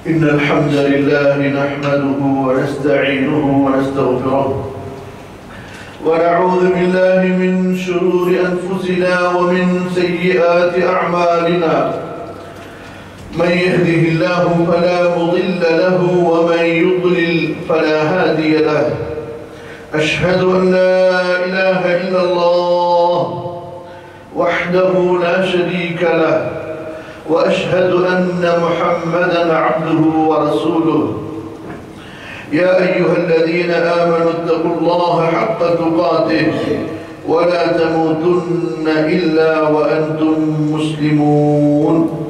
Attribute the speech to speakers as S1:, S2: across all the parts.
S1: إن الحمد لله نحمده ونستعينه ونستغفره ونعوذ بالله من شرور أنفسنا ومن سيئات أعمالنا من يهده الله فلا مضل له ومن يضلل فلا هادي له أشهد أن لا إله إلا الله وحده لا شريك له واشهد ان محمدا عبده ورسوله يا ايها الذين امنوا اتقوا الله حق تقاته ولا تموتن الا وانتم مسلمون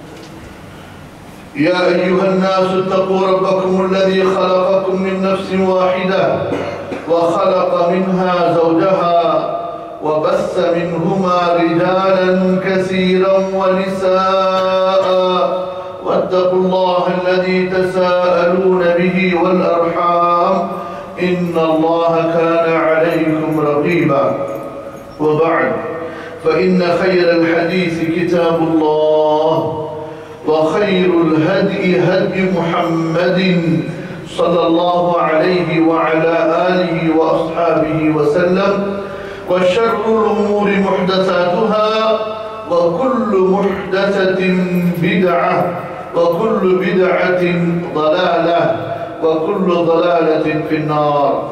S1: يا ايها الناس اتقوا ربكم الذي خلقكم من نفس واحده وخلق منها زوجها وبث منهما رجالا كثيرا ونساء واتقوا الله الذي تساءلون به والارحام ان الله كان عليكم رقيبا وبعد فان خير الحديث كتاب الله وخير الهدي هدي محمد صلى الله عليه وعلى اله واصحابه وسلم وشر الأمور محدثاتها وكل محدثة بدعة وكل بدعة ضلالة وكل ضلالة في النار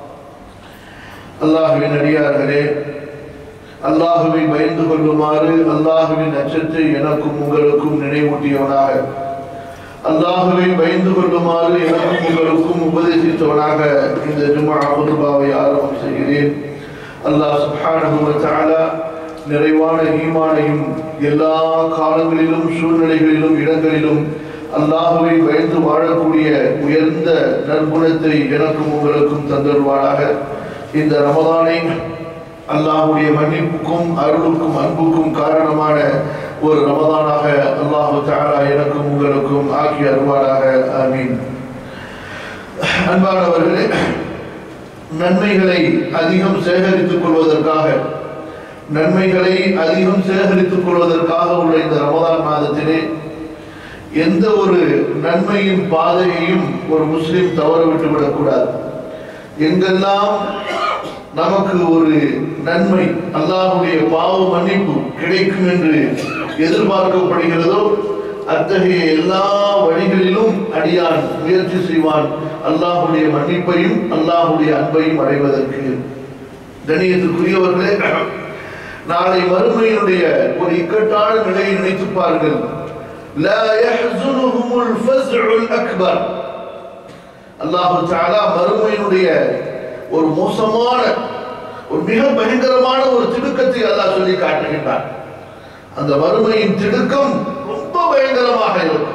S1: அல்லாஹுவின் அடியார்களே அல்லாஹுவை பயந்து கொள்ளுமாறு அல்லாஹுவின் அச்சத்தை எனக்கும் உங்களுக்கும் நினைவூட்டியவனாக அல்லாஹுவை பயந்து கொள்ளுமாறு எனக்கும் உங்களுக்கும் உபதேசித்தவனாக இந்த ஜுமா குதுபாவை ஆரம்பம் செய்கிறேன் அல்லாஹ் சுப்ஹானஹு வ தஆலா நிறைவான ஈமானையும் எல்லா காலங்களிலும் சூழ்நிலைகளிலும் இடங்களிலும் அல்லாஹுவை பயந்து வாழக்கூடிய உயர்ந்த நற்குணத்தை எனக்கும் உங்களுக்கும் தந்தருவானாக இந்த ரமதானை அல்லாஹுடைய மன்னிப்புக்கும் அருளுக்கும் அன்புக்கும் காரணமான ஒரு ரமதானாக அல்லாஹு தஆலா எனக்கும் உங்களுக்கும் ஆக்கி அருவானாக ஆமீன் அன்பானவர்களே நன்மைகளை அதிகம் சேகரித்துக் கொள்வதற்காக நன்மைகளை அதிகம் சேகரித்துக் கொள்வதற்காக உள்ள இந்த ரமதான் மாதத்திலே எந்த ஒரு நன்மையின் பாதையையும் ஒரு முஸ்லிம் தவற விட்டு விடக்கூடாது எங்கெல்லாம் நமக்கு ஒரு நன்மை அல்லாஹுடைய பாவ மன்னிப்பு கிடைக்கும் என்று எதிர்பார்க்கப்படுகிறதோ அத்தகைய எல்லா வழிகளிலும் அடியான் முயற்சி செய்வான் அல்லாஹுடைய மன்னிப்பையும் அல்லாஹுடைய அன்பையும் அடைவதற்கு கணியத்துக்குரியவர்களே நாளை மறுமையினுடைய ஒரு இக்கட்டான நிலையை நினைத்து பாருங்கள் لا يحزنهم الفزع الأكبر அல்லாஹு தாலா மறுமையினுடைய ஒரு மோசமான ஒரு மிக பயங்கரமான ஒரு திடுக்கத்தை அல்லாஹ் சொல்லி காட்டுகின்றான் அந்த மறுமையின் திடுக்கம் ரொம்ப பயங்கரமாக இருக்கும்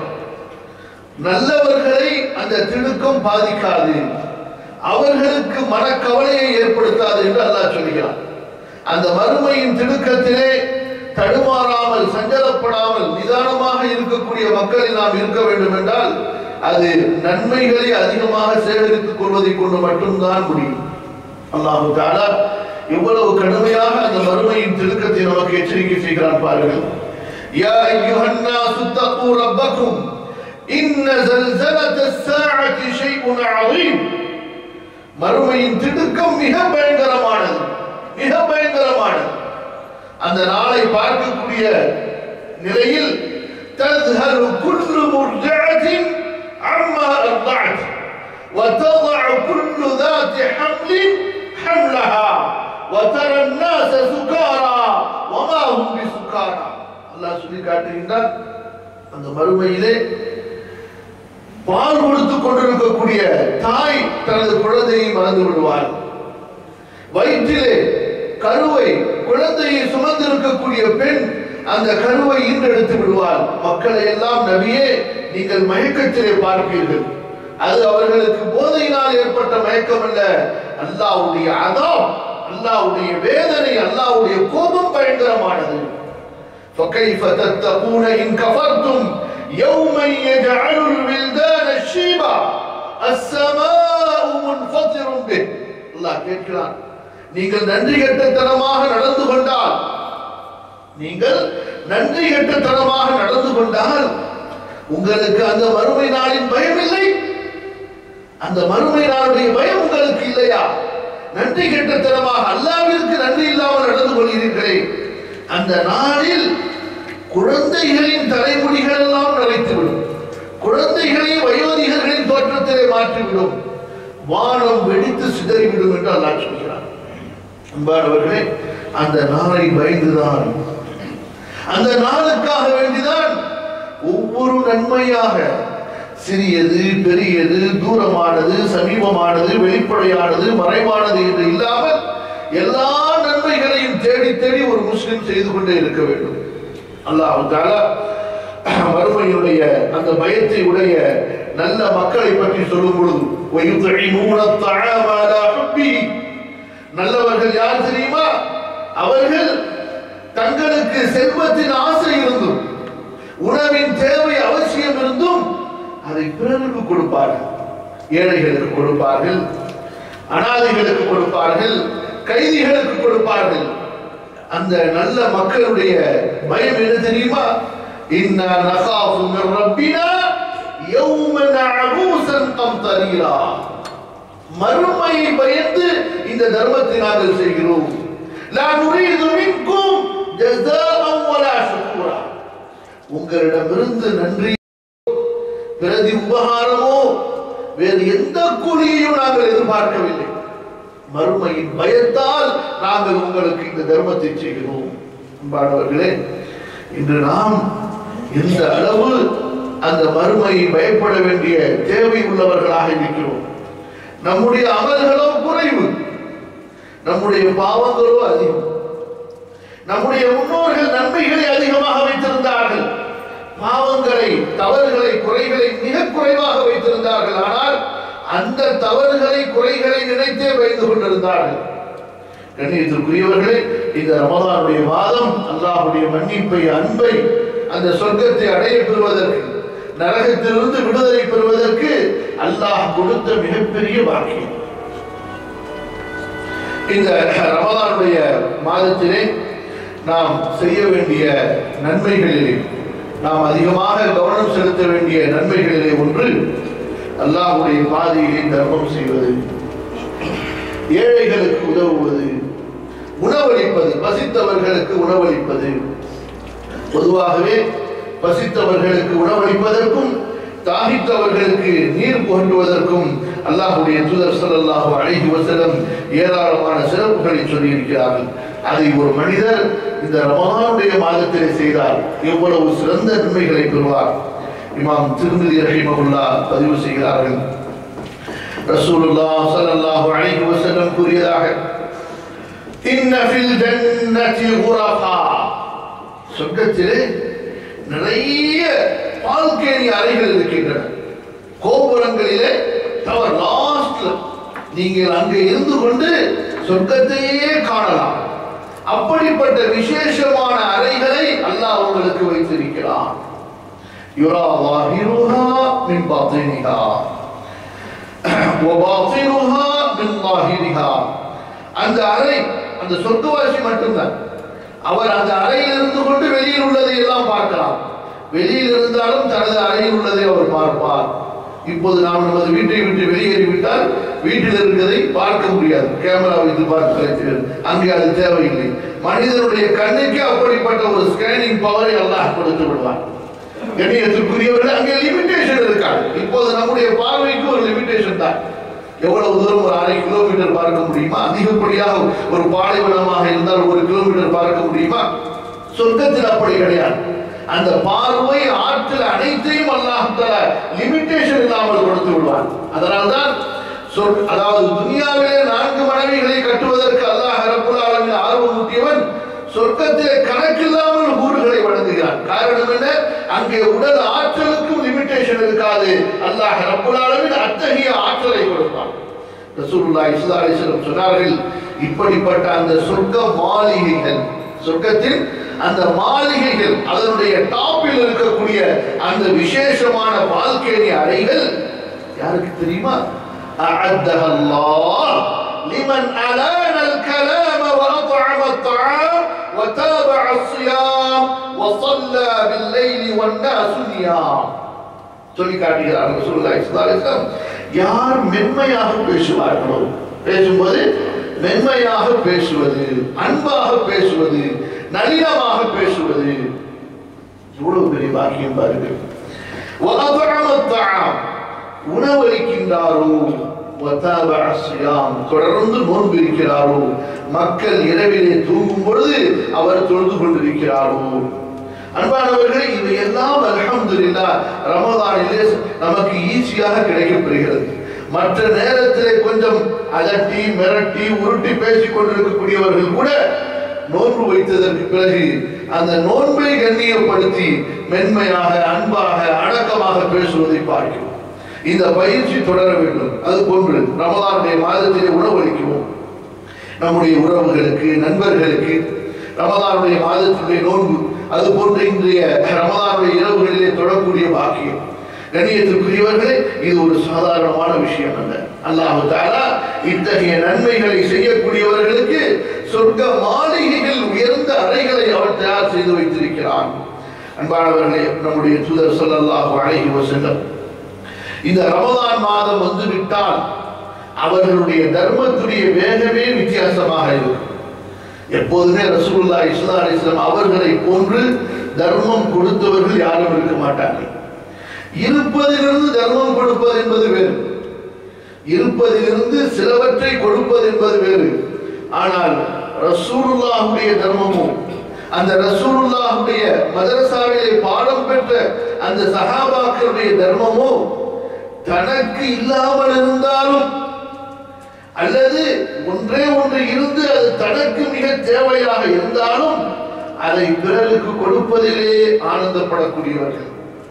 S1: நல்லவர்களை அந்த திடுக்கம் பாதிக்காது அவர்களுக்கு மனக்கவலையை ஏற்படுத்தாது என்று அல்லாஹ் சொல்கிறான் அந்த மறுமையின் திடுக்கத்திலே தடுமாறாமல் சஞ்சலப்படாமல் நிதானமாக இருக்கக்கூடிய மக்களில் நாம் இருக்க வேண்டும் என்றால் அது நன்மைகளை அதிகமாக சேகரித்துக் கொள்வதை கொண்டு மட்டும்தான் முடியும் அல்லாஹு தாலா எவ்வளவு கடுமையாக அந்த மறுமையின் திடுக்கத்தை நமக்கு எச்சரிக்கை செய்கிறான் பாருங்கள் யா அய்யுஹன் நாசு தகு ரப்பக்கும் இன்ன زلزلة الساعة شيء عظيم மறுமையின் திடுக்கம் மிக பயங்கரமானது மிக பயங்கரமானது அந்த நாளை பார்க்கக்கூடிய நிலையில் تذهل كل مرجعة عما أرضعت وتضع كل ذات حمل حملها وترى الناس سكارى وما هم بسكارى அல்லாஹ் சொல்லி காட்டுகின்றார் அந்த மறுமையிலே பால் கொடுத்துக் கொண்டிருக்கக்கூடிய தாய் தனது குழந்தையை மறந்து விடுவார் வயிற்றிலே கருவை குழந்தையை சுமந்திருக்கக்கூடிய பெண் அந்த கருவை ஈன்றெடுத்து விடுவார் மக்களை எல்லாம் நபியே நீங்கள் மயக்கத்திலே பார்ப்பீர்கள் அது அவர்களுக்கு போதையினால் ஏற்பட்ட மயக்கம் அல்ல அல்லாவுடைய அதாம் அல்லாவுடைய வேதனை அல்லாவுடைய கோபம் பயங்கரமானது فكيف تتقون إن كفرتم يوما يجعل الولدان الشيبا السماء منفطر به அல்லாஹ் கேட்கிறான் நீங்கள் நன்றி கெட்டத்தனமாக நடந்து கொண்டால் நீங்கள் நன்றி கெட்டத்தனமாக நடந்து கொண்டால் உங்களுக்கு அந்த மறுமை நாளின் பயம் இல்லை அந்த மறுமை நாளுடைய பயம் உங்களுக்கு இல்லையா நன்றி கெட்டத்தனமாக அல்லாவிற்கு நன்றி இல்லாமல் நடந்து கொள்கிறீர்களே அந்த நாளில் குழந்தைகளின் தலைமுடிகள் எல்லாம் நரைத்துவிடும் குழந்தைகளை வயோதிகர்களின் தோற்றத்திலே மாற்றிவிடும் வானம் வெடித்து சிதறிவிடும் என்று அல்லாஹ் சொல்கிறார் அன்பானவர்களே அந்த நாளை பயந்துதான் அந்த நாளுக்காக வேண்டிதான் ஒவ்வொரு நன்மையாக சிறியது பெரியது தூரமானது சமீபமானது வெளிப்படையானது மறைவானது என்று இல்லாமல் எல்லா நன்மைகளையும் தேடி தேடி ஒரு முஸ்லிம் செய்து கொண்டே இருக்க வேண்டும் அல்லாஹ் தாலா மறுமையுடைய அந்த பயத்தை உடைய நல்ல மக்களை பற்றி சொல்லும் பொழுது وَيُطْعِمُونَ الطَّعَامَ عَلَى حُبِّهِ நல்லவர்கள் யார் தெரியுமா அவர்கள் தங்களுக்கு செல்வத்தின் ஆசை இருந்தும் உணவின் தேவை அவசியம் இருந்தும் அதை பிறருக்கு கொடுப்பார்கள் ஏழைகளுக்கு கொடுப்பார்கள் அனாதைகளுக்கு கொடுப்பார்கள் கைதிகளுக்கு கொடுப்பார்கள் அந்த நல்ல மக்களுடைய பயம் என்ன தெரியுமா இன்னா நகாஃபு மின் ரப்பினா யௌமன் அபூசன் கம்தரீரா மறுமையை பயந்து இந்த தர்மத்தை நாங்கள் செய்கிறோம் லா நுரீது மின்கும் ஜஸாஅன் வலா ஷுக்கூரா உங்களிடமிருந்து நன்றி பிரதி உபகாரமோ வேறு எந்த கூலியையும் நாங்கள் எதிர்பார்க்கவில்லை மறுமையின் பயத்தால் நாங்கள் உங்களுக்கு இந்த தர்மத்தை செய்கிறோம் அன்பானவர்களே இன்று நாம் எந்த அளவு அந்த மறுமையை பயப்பட வேண்டிய தேவை உள்ளவர்களாக இருக்கிறோம் நம்முடைய அமல்களோ குறைவு நம்முடைய பாவங்களோ அதிகம் நம்முடைய முன்னோர்கள் நன்மைகளை அதிகமாக வைத்திருந்தார்கள் பாவங்களை தவறுகளை குறைகளை மிக குறைவாக வைத்திருந்தார்கள் ஆனால் அந்த தவறுகளை குறைகளை நினைத்தே வைத்து கொண்டிருந்தார்கள் கண்ணியத்திற்குரியவர்களே இந்த ரமதானுடைய மாதம் அல்லாஹுடைய மன்னிப்பை அன்பை அந்த சொர்க்கத்தை அடைய பெறுவதற்கு நரகத்திலிருந்து விடுதலை பெறுவதற்கு அல்லாஹ் கொடுத்த மிகப்பெரிய வாக்கியம் இந்த ரமதானுடைய மாதத்திலே நாம் செய்ய வேண்டிய நன்மைகளிலே நாம் அதிகமாக கவனம் செலுத்த வேண்டிய நன்மைகளிலே ஒன்று அல்லாஹ்வுடைய பாதையிலே தர்மம் செய்வது ஏழைகளுக்கு உதவுவது உணவளிப்பது பசித்தவர்களுக்கு உணவளிப்பது பொதுவாகவே பசித்தவர்களுக்கு உணவளிப்பதற்கும் தாகித்தவர்களுக்கு நீர் புகட்டுவதற்கும் அல்லாஹுடைய தூதர் ஸல்லல்லாஹு அலைஹி வஸல்லம் ஏராளமான சிறப்புகளை சொல்லியிருக்கிறார்கள் அதை ஒரு மனிதர் இந்த ரமலானுடைய மாதத்திலே செய்தார் எவ்வளவு சிறந்த நன்மைகளை பெறுவார் இமாம் திருமதி ரஹிமகுல்லா பதிவு செய்கிறார்கள் ரசூலுல்லாஹ் ஸல்லல்லாஹு அலைஹி வஸல்லம் கூறியதாக இன்ன ஃபில் ஜன்னதி குரஃபா சொர்க்கத்திலே நிறைய பால்கேணி அறைகள் இருக்கின்றன கோபுரங்களிலே டவர் லாஸ்ட்ல நீங்கள் அங்கே இருந்து கொண்டு சொர்க்கத்தையே காணலாம் அப்படிப்பட்ட விசேஷமான அறைகளை அல்லாஹ் உங்களுக்கு வைத்திருக்கிறான் யுரா வாஹிருஹா மின் பாத்தினிஹா وباطنها من ظاهرها அந்த அறை அந்த சொர்க்கவாசி மட்டும்தான் அவர் அந்த அறையில் இருந்து கொண்டு வெளியில் உள்ளதை எல்லாம் பார்க்கலாம் வெளியில் இருந்தாலும் தனது அறையில் உள்ளதை அவர் பார்ப்பார் இப்போது நாம் நமது வீட்டை விட்டு வெளியேறிவிட்டால் வீட்டில் இருக்கிறதை பார்க்க முடியாது கேமரா வைத்து பார்த்து வைத்தீர்கள் அங்கே அது தேவையில்லை மனிதனுடைய கண்ணுக்கு அப்படிப்பட்ட ஒரு ஸ்கேனிங் பவரை அல்லாஹ் கொடுத்து விடுவார் கண்ணியத்திற்குரியவர்கள் அங்கே லிமிடேஷன் இருக்காது இப்போது நம்முடைய பார்வைக்கு ஒரு லிமிடேஷன் தான் எவ்வளவு தூரம் ஒரு அரை கிலோமீட்டர் பார்க்க முடியுமா அதிகப்படியாக ஒரு பாலைவனமாக இருந்தால் ஒரு கிலோமீட்டர் பார்க்க முடியுமா சொர்க்கத்தில் அப்படி கிடையாது அந்த பார்வை ஆற்றல் அனைத்தையும் அல்லாஹால லிமிட்டேஷன் இல்லாமல் கொடுத்து விடுவான் அதனால்தான் சொல் அதாவது துனியாவிலே நான்கு மனைவிகளை கட்டுவதற்கு அல்லாஹ் ரப்புல் ஆலமீன் ஆர்வம் ஊட்டியவன் சொர்க்கத்திலே கணக்கில்லாமல் ஊர்களை வழங்குகிறான் காரணம் என்ன அங்கே உடல் ஆற்றலுக்கும் லிமிட்டேஷன் இருக்காது அல்லாஹ் ரப்புல் ஆலமீன் அத்தகைய ஆற்றலை கொடுப்பான் ரசூலுல்லாஹி ஸல்லல்லாஹு அலைஹி வஸல்லம் சொன்னார்கள் இப்படிப்பட்ட அந்த சொர்க்க மாளிகைகள் சொர்க்கத்தில் அந்த மாளிகைகள் அதனுடைய டாப்பில் இருக்கக்கூடிய அந்த விசேஷமான பால்கேணி அறைகள் யாருக்கு தெரியுமா أعدها الله لمن ألان الكلام وأطعم الطعام وتابع الصيام وصلى بالليل والناس نيام சொல்லி காட்டுகிறார் ரசூலுல்லாஹி ஸல்லல்லாஹு அலைஹி வஸல்லம் யார் மென்மையாக பேசுவார்களோ பேசும்போது மென்மையாக பேசுவது அன்பாக பேசுவது நளினமாக பேசுவது எவ்வளவு பெரிய பாக்கியம் பாருங்கள் وَأَطْعَمَ الطَّعَامَ உணவளிக்கின்றாரோ وَتَابَعَ الصِّيَامَ தொடர்ந்து நோன்பு இருக்கிறாரோ மக்கள் இரவிலே தூங்கும் பொழுது அவர் தொழுது கொண்டிருக்கிறாரோ அன்பானவர்களே இவை எல்லாம் அல்ஹம்துலில்லாஹ் ரமதானிலே நமக்கு ஈஸியாக கிடைக்கப்பெறுகிறது மற்ற நேரத்திலே கொஞ்சம் அலட்டி மிரட்டி உருட்டி பேசிக் கொண்டிருக்கக்கூடியவர்கள் கூட நோன்பு வைத்ததற்கு பிறகு அந்த நோன்பை கண்ணியப்படுத்தி மென்மையாக அன்பாக அடக்கமாக பேசுவதை பார்க்கிறோம் இந்த பயிற்சி தொடர வேண்டும் அது போன்று ரமதானுடைய மாதத்திலே உணவளிக்குவோம் நம்முடைய உறவுகளுக்கு நண்பர்களுக்கு ரமதானுடைய மாதத்தினுடைய நோன்பு அது போன்ற இன்றைய ரமதானுடைய இரவுகளிலே தொடரக்கூடிய பாக்கியம் கண்ணியத்திற்குரியவர்களே இது ஒரு சாதாரணமான விஷயம் அல்ல அல்லாஹு தாலா இத்தகைய நன்மைகளை செய்யக்கூடியவர்களுக்கு சொர்க்க மாளிகைகள் உயர்ந்த அறைகளை அவர் தயார் செய்து வைத்திருக்கிறான் அன்பானவர்களே நம்முடைய தூதர் ஸல்லல்லாஹு அலைஹி வஸல்லம் இந்த ரமதான் மாதம் வந்து விட்டால் அவர்களுடைய தர்மத்துடைய வேகமே வித்தியாசமாக இருக்கும் எப்போதுமே ரசூலுல்லாஹி ஸல்லல்லாஹு அலைஹி வஸல்லம் அவர்களை போன்று தர்மம் கொடுத்தவர்கள் யாரும் இருக்க மாட்டார்கள் இருப்பதிலிருந்து தர்மம் கொடுப்பது என்பது வேறு இருப்பதிலிருந்து சிலவற்றை கொடுப்பது என்பது வேறு ஆனால் ரசூலுல்லாஹுடைய தர்மமும் அந்த ரசூலுல்லாஹுடைய மதரசாவிலே பாடம் பெற்ற அந்த சஹாபாக்களுடைய தர்மமோ தனக்கு இல்லாமல் இருந்தாலும் அல்லது ஒன்றே ஒன்று இருந்து அது தனக்கு மிக தேவையாக இருந்தாலும் அதை பிறருக்கு கொடுப்பதிலே ஆனந்தப்படக்கூடியவர்கள்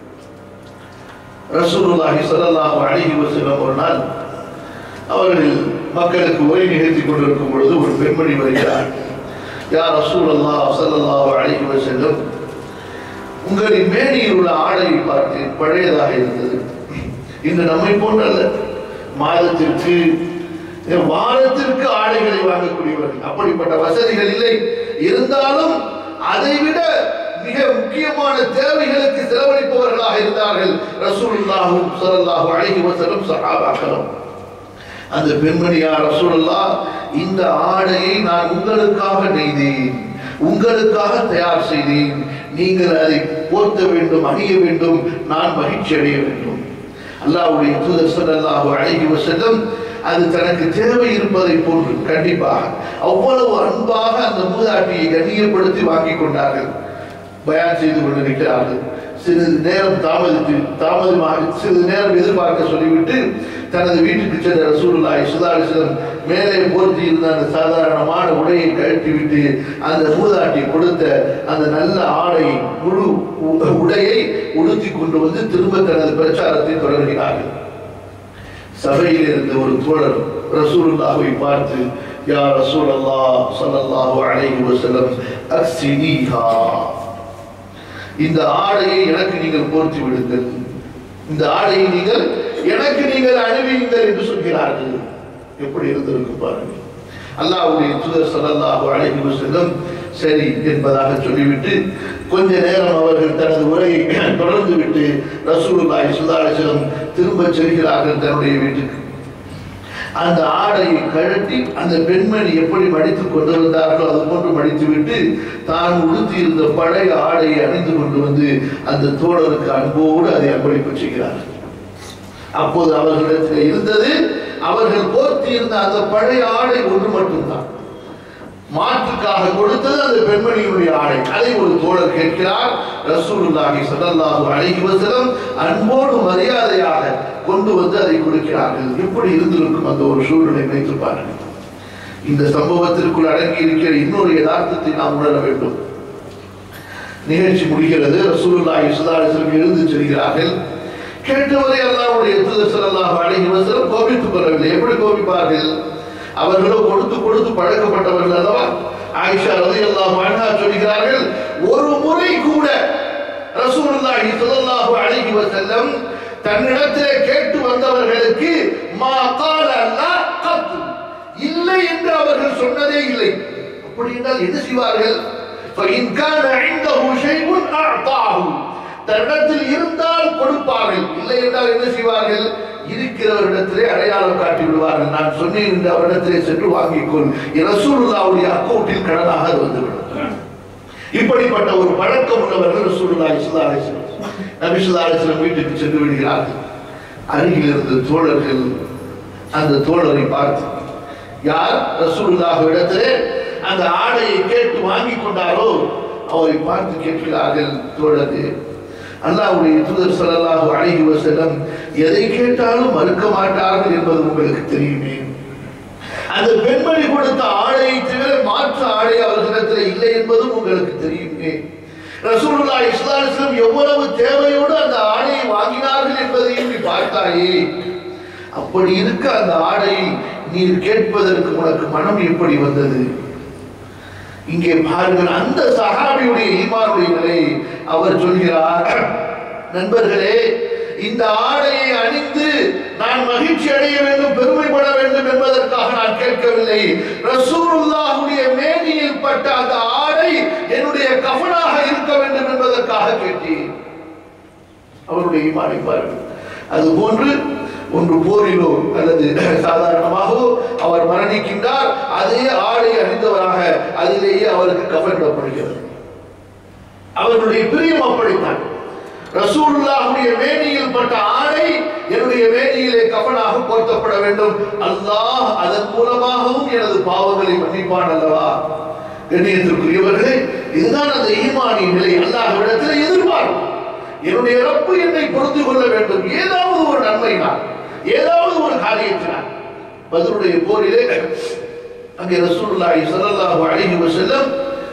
S1: ரசூலுல்லாஹி ஸல்லல்லாஹு அலைஹி வஸல்லம் ஒரு நாள் அவர்கள் மக்களுக்கு உரை நிகழ்த்தி கொண்டிருக்கும் பொழுது ஒரு பெண்மணி வருகிறார் யார் ரசூலுல்லாஹ் ஸல்லல்லாஹு அலைஹி வஸல்லம் உங்களின் மேனியில் உள்ள ஆடையை பார்த்து பழையதாக இருந்தது இன்று நம்மை போன்றல்ல மாதத்திற்கு வாரத்திற்கு ஆடைகளை வாங்கக்கூடியவர்கள் அப்படிப்பட்ட வசதிகள் இல்லை இருந்தாலும் அதைவிட மிக முக்கியமான தேவைகளுக்கு செலவழிப்பவர்களாக இருந்தார்கள் ரசூலுல்லாஹும் ஸல்லல்லாஹு அலைஹி வஸல்லம் சஹாபாக்களும் அந்த பெண்மணியா ரசூலுல்லா இந்த ஆடையை நான் உங்களுக்காக நெய்தேன் உங்களுக்காக தயார் செய்தேன் நீங்கள் அதை போர்த்த வேண்டும் அணிய வேண்டும் நான் மகிழ்ச்சி அடைய வேண்டும் அல்லாஹ்வுடைய தூதர் ஸல்லல்லாஹு அலைஹி வஸல்லம் அது தனக்கு தேவை இருப்பதை போன்று கண்டிப்பாக அவ்வளவு அன்பாக அந்த மூதாட்டியை கண்ணியப்படுத்தி வாங்கிக் கொண்டார்கள் பயான் செய்து கொண்டிருக்கிறார்கள் சிறிது நேரம் தாமதித்து தாமதமாக சிறிது நேரம் எதிர்பார்க்க சொல்லிவிட்டு தனது வீட்டுக்கு சென்ற ரசூலுல்லாஹி சுதாரிசனம் மேலே போர்த்தி இருந்த அந்த சாதாரணமான உடையை கழட்டிவிட்டு அந்த மூதாட்டி கொடுத்த அந்த நல்ல ஆடை முழு உ- உடையை உடுத்தி கொண்டு வந்து திரும்ப தனது பிரச்சாரத்தை தொடர்கிறார்கள் சபையில் இருந்த ஒரு தோழர் ரசூலுல்லாஹை பார்த்து யா ரசூலல்லாஹ் ஸல்லல்லாஹு அலைஹி வஸல்லம் அக்ஸினீஹா இந்த ஆடையை எனக்கு நீங்கள் போர்த்தி விடுங்கள் இந்த ஆடையை நீங்கள் எனக்கு நீங்கள் அணிவியுங்கள் என்று சொல்கிறார்கள் எப்படி இருந்திருக்கும் பாருங்கள் அல்லாஹ்வுடைய தூதர் ஸல்லல்லாஹு அலைஹி வஸல்லம் சரி என்பதாக சொல்லிவிட்டு கொஞ்ச நேரம் அவர்கள் தனது உரையை தொடர்ந்து விட்டு ரசூலுல்லாஹி ஸல்லல்லாஹு அலைஹி வஸல்லம் திரும்பச் செல்கிறார்கள் தன்னுடைய வீட்டுக்கு அந்த ஆடையை கழட்டி அந்த பெண்மணி எப்படி மடித்துக் கொண்டு வந்தார்களோ அது போன்று மடித்துவிட்டு தான் உடுத்தி இருந்த பழைய ஆடையை அணிந்து கொண்டு வந்து அந்த தோழருக்கு அன்போடு அதை அர்ப்பணிப்பு செய்கிறார் அப்போது அவர்களிடத்தில் இருந்தது அவர்கள் போர்த்தி இருந்த அந்த பழைய ஆடை ஒன்று மட்டும்தான் மாற்றுக்காக கொடுத்தது அந்த பெண்மணியினுடைய ஆடை அதை ஒரு தோழர் கேட்கிறார் ரசூலுல்லாஹி ஸல்லல்லாஹு அலைஹி வஸல்லம் அன்போடு மரியாதையாக கொண்டு வந்து அதை கொடுக்கிறார்கள் எப்படி இருந்திருக்கும் அந்த ஒரு சூழ்நிலை நினைத்து பாருங்கள் இந்த சம்பவத்திற்குள் அடங்கி இருக்கிற இன்னொரு யதார்த்தத்தை நாம் உணர வேண்டும் நிகழ்ச்சி முடிகிறது ரசூலுல்லாஹி ஸல்லல்லாஹு அலைஹி வஸல்லம் எழுந்து செல்கிறார்கள் கேட்டவரை அல்லாஹ்வுடைய தூதர் ஸல்லல்லாஹு அலைஹி வஸல்லம் கோபித்துக் கொள்ளவில்லை எப்படி கோபிப்பார்கள் அவர்களோ கொடுத்து கொடுத்து பழக்கப்பட்டவர்கள் அல்லவா ஆயிஷா ரலியல்லாஹு அன்ஹா சொல்கிறார்கள் ஒரு முறை கூட ரசூலுல்லாஹி ஸல்லல்லாஹு அலைஹி வஸல்லம் தன்னிடத்திலே கேட்டு வந்தவர்களுக்கு மா கால லா கத் இல்லை என்று அவர்கள் சொன்னதே இல்லை அப்படி என்றால் என்ன செய்வார்கள் فإن كان عنده شيء أعطاه தன்னிடத்தில் இருந்தால் கொடுப்பார்கள் இல்லை என்றால் என்ன செய்வார்கள் இருக்கிறவரிடத்திலே அடையாளம் காட்டி விடுவார்கள் நான் சொன்னேன் இந்த அவரிடத்திலே சென்று வாங்கிக்கொள் ரசூலுல்லாவுடைய அக்கௌண்டில் கடனாக அது வந்துவிடும் இப்படிப்பட்ட ஒரு பழக்கம் உள்ளவர்கள் ரசூலுல்லாஹி ஸல்லல்லாஹு அலைஹி வஸல்லம் நபி ஸல்லல்லாஹு அலைஹி வஸல்லம் வீட்டுக்கு சென்று விடுகிறார்கள் அருகில் இருந்த தோழர்கள் அந்த தோழரை பார்த்து யார் ரசூலுல்லாஹ் இடத்திலே அந்த ஆடையை கேட்டு வாங்கி கொண்டாரோ அவரை பார்த்து கேட்கிறார்கள் தோழரே அல்லாஹ்வுடைய தூதர் ஸல்லல்லாஹு அலைஹி வஸல்லம் எதை கேட்டாலும் மறுக்க மாட்டார்கள் என்பது உங்களுக்கு தெரியுமே அந்த பெண்மணி கொடுத்த ஆடையை தவிர மாற்று ஆடை அவர்களிடத்தில் இல்லை என்பதும் உங்களுக்கு தெரியுமே ரசூலுல்லாஹி ஸல்லல்லாஹு அலைஹி வஸல்லம் எவ்வளவு தேவையோடு அந்த ஆடையை வாங்கினார்கள் என்பதையும் நீ பார்த்தாயே அப்படி இருக்க அந்த ஆடையை நீர் கேட்பதற்கு உனக்கு மனம் எப்படி வந்தது இங்கே பாருங்கள் அந்த சஹாபியுடைய ஈமானுடைய நிலை அவர் சொல்கிறார் நண்பர்களே இந்த ஆடையை அணிந்து நான் மகிழ்ச்சி அடைய வேண்டும் பெருமைப்பட வேண்டும் என்பதற்காக நான் கேட்கவில்லை ரசூலுல்லாஹுடைய மேனியில் பட்ட அந்த ஆடை என்னுடைய கஃனாக இருக்க வேண்டும் என்பதற்காக கேட்டேன் அவருடைய ஈமானை பாருங்கள் அது போன்று ஒன்று போரிலோ அல்லது சாதாரணமாகவோ அவர் மரணிக்கின்றார் அதே ஆடை அணிந்தவராக அதிலேயே அவருக்கு கஃனிடப்படுகிறது அவர்களுடைய பிரியம் அப்படித்தான் ரசூலுல்லாஹுடைய மேனியில் பட்ட ஆடை என்னுடைய மேனியிலே கஃனாக போர்த்தப்பட வேண்டும் அல்லாஹ் அதன் மூலமாகவும் எனது பாவங்களை மன்னிப்பான் அல்லவா கண்ணியத்திற்குரியவர்களே இதுதான் அந்த ஈமானின் நிலை அல்லாஹ்விடத்தில் எதிர்பார்ப்பு என்னுடைய ரப்பு என்னை பொறுத்து கொள்ள வேண்டும் ஏதாவது ஒரு நன்மையினால் ஏதாவது ஒரு காரியத்தினால் பதிலுடைய போரிலே அங்கே ரசூலுல்லாஹி ஸல்லல்லாஹு அலைஹி வஸல்லம்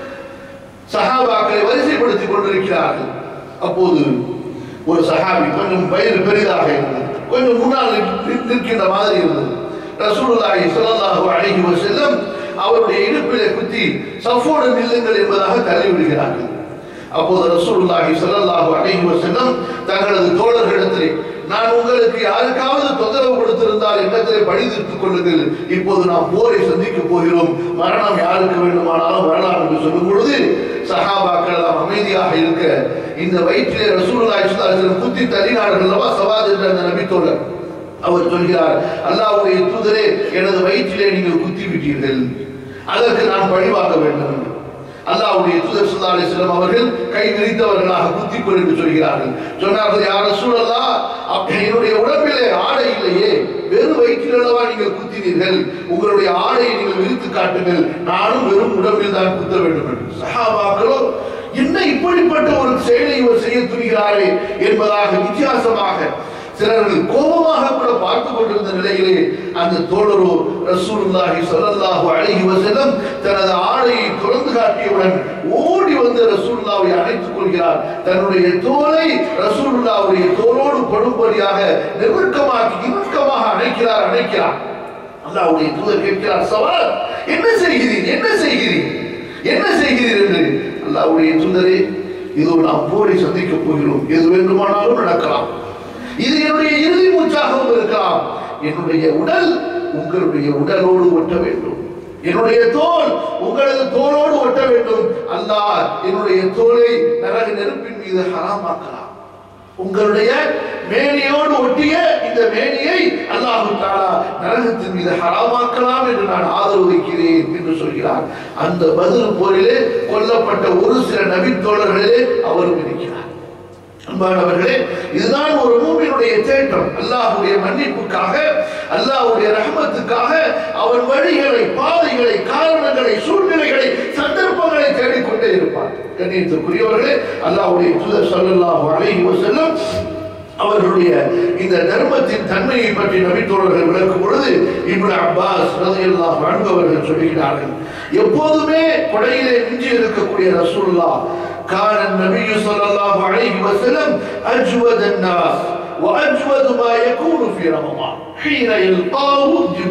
S1: சஹாபாக்களை வரிசைப்படுத்திக் கொண்டிருக்கிறார்கள் அப்போது ஒரு சஹாபி கொஞ்சம் வயது பெரிதாக இருந்தது கொஞ்சம் முன்னால் நிற்க- நிற்கின்ற மாதிரி இருந்தது ரசூலுல்லாஹி ஸல்லல்லாஹு அலைஹி வஸல்லம் அவருடைய இடுப்பிலே குத்தி சஃபோடு நில்லுங்கள் என்பதாக தள்ளி விடுகிறார்கள் அப்போது ரசூலுல்லாஹி ஸல்லல்லாஹு அலைஹி வஸல்லம் தங்களது தோழர்களிடத்திலே நான் உங்களுக்கு யாருக்காவது தொந்தரவு கொடுத்திருந்தால் என்னத்திலே பழி தீர்த்துக் கொள்ளுங்கள் இப்போது நாம் போரை சந்திக்க போகிறோம் மரணம் யாருக்கு வேண்டுமானாலும் வரலாம் என்று சொல்லும் பொழுது சஹாபாக்கள் எல்லாம் அமைதியாக இருக்க இந்த வயிற்றிலே ரசூலுல்லாஹி ஸல்லல்லாஹு அலைஹி வஸல்லம் குத்தி தள்ளினார்கள் அல்லவா சவாத் என்ற அந்த நபி தோழர் அவர் சொல்கிறார் அல்லாஹ்வுடைய தூதரே எனது வயிற்றிலே நீங்கள் குத்தி விட்டீர்கள் அதற்கு நான் பழிவாங்க வேண்டும் என்று அல்லாஹ்வுடைய தூதர் ஸல்லல்லாஹு அலைஹி வஸல்லம் அவர்கள் கை விரித்தவர்களாக குத்திக்கொள் என்று சொல்கிறார்கள் சொன்னார்கள் யார் ரசூலல்லாஹ் அப்ப என்னுடைய உடம்பிலே ஆடை இல்லையே வெறும் வயிற்றில் அல்லவா நீங்கள் குத்தினீர்கள் உங்களுடைய ஆடையை நீங்கள் விரித்து காட்டுங்கள் நானும் வெறும் உடம்பில் தான் குத்த வேண்டும் என்று சஹாபாக்களோ என்ன இப்படிப்பட்ட ஒரு செயலை இவர் செய்ய துணிகிறாரே என்பதாக வித்தியாசமாக சிலர்கள் கோபமாக கூட பார்த்து கொண்டிருந்த நிலையிலே அந்த தோழரோ ரசூலுல்லாஹி ஸல்லல்லாஹு அலைஹி வஸல்லம் தனது ஆடையை திறந்து காட்டியவுடன் ஓடி வந்து ரசூலுல்லாவை அணைத்துக் கொள்கிறார் தன்னுடைய தோலை ரசூலுல்லாவுடைய தோளோடு படும்படியாக நெருக்கமாக்கி இறுக்கமாக அணைக்கிறார் அணைக்கிறார் அல்லாஹ்வுடைய தூதர் கேட்கிறார் சவால் என்ன செய்கிறீர் என்ன செய்கிறீர் என்ன செய்கிறீர் என்று அல்லாஹ்வுடைய தூதரே இதோ நாம் போரை சந்திக்க போகிறோம் எது வேண்டுமானாலும் நடக்கலாம் இது என்னுடைய இறுதி மூச்சாகவும் இருக்கலாம் என்னுடைய உடல் உங்களுடைய உடலோடு ஒட்ட வேண்டும் என்னுடைய தோல் உங்களது தோலோடு ஒட்ட வேண்டும் அல்லாஹ் என்னுடைய தோலை நரக நெருப்பின் மீது ஹராமாக்கலாம் உங்களுடைய மேனியோடு ஒட்டிய இந்த மேனியை அல்லாஹு தாலா நரகத்தின் மீது ஹராமாக்கலாம் என்று நான் ஆதரவு வைக்கிறேன் என்று சொல்கிறார் அந்த பதில் போரிலே கொல்லப்பட்ட ஒரு சில நபித்தோழர்களிலே அவரும் இருக்கிறார் அன்பானவர்களே இதுதான் ஒரு மூமினுடைய தேட்டம் அல்லாஹ்வுடைய மன்னிப்புக்காக அல்லாஹ்வுடைய ரஹமத்துக்காக அவன் வழிகளை பாதைகளை காரணங்களை சூழ்நிலைகளை சந்தர்ப்பங்களை தேடிக்கொண்டே இருப்பார் கண்ணியத்திற்குரியவர்களே அல்லாஹ்வுடைய தூதர் ஸல்லல்லாஹு அலைஹி வஸல்லம் அவர்களுடைய இந்த தர்மத்தின் தன்மையை பற்றி நபித்தோழர்கள் விளக்கும் பொழுது இப்னு அப்பாஸ் ரலியல்லாஹு அன்ஹு அவர்கள் சொல்கிறார்கள் எப்போதுமே கொடையிலே மிஞ்சி இருக்கக்கூடிய ரசூலுல்லாஹ் كان النبي صلى الله عليه وسلم أجود الناس وأجود ما يكون في رمضان حين يلقاه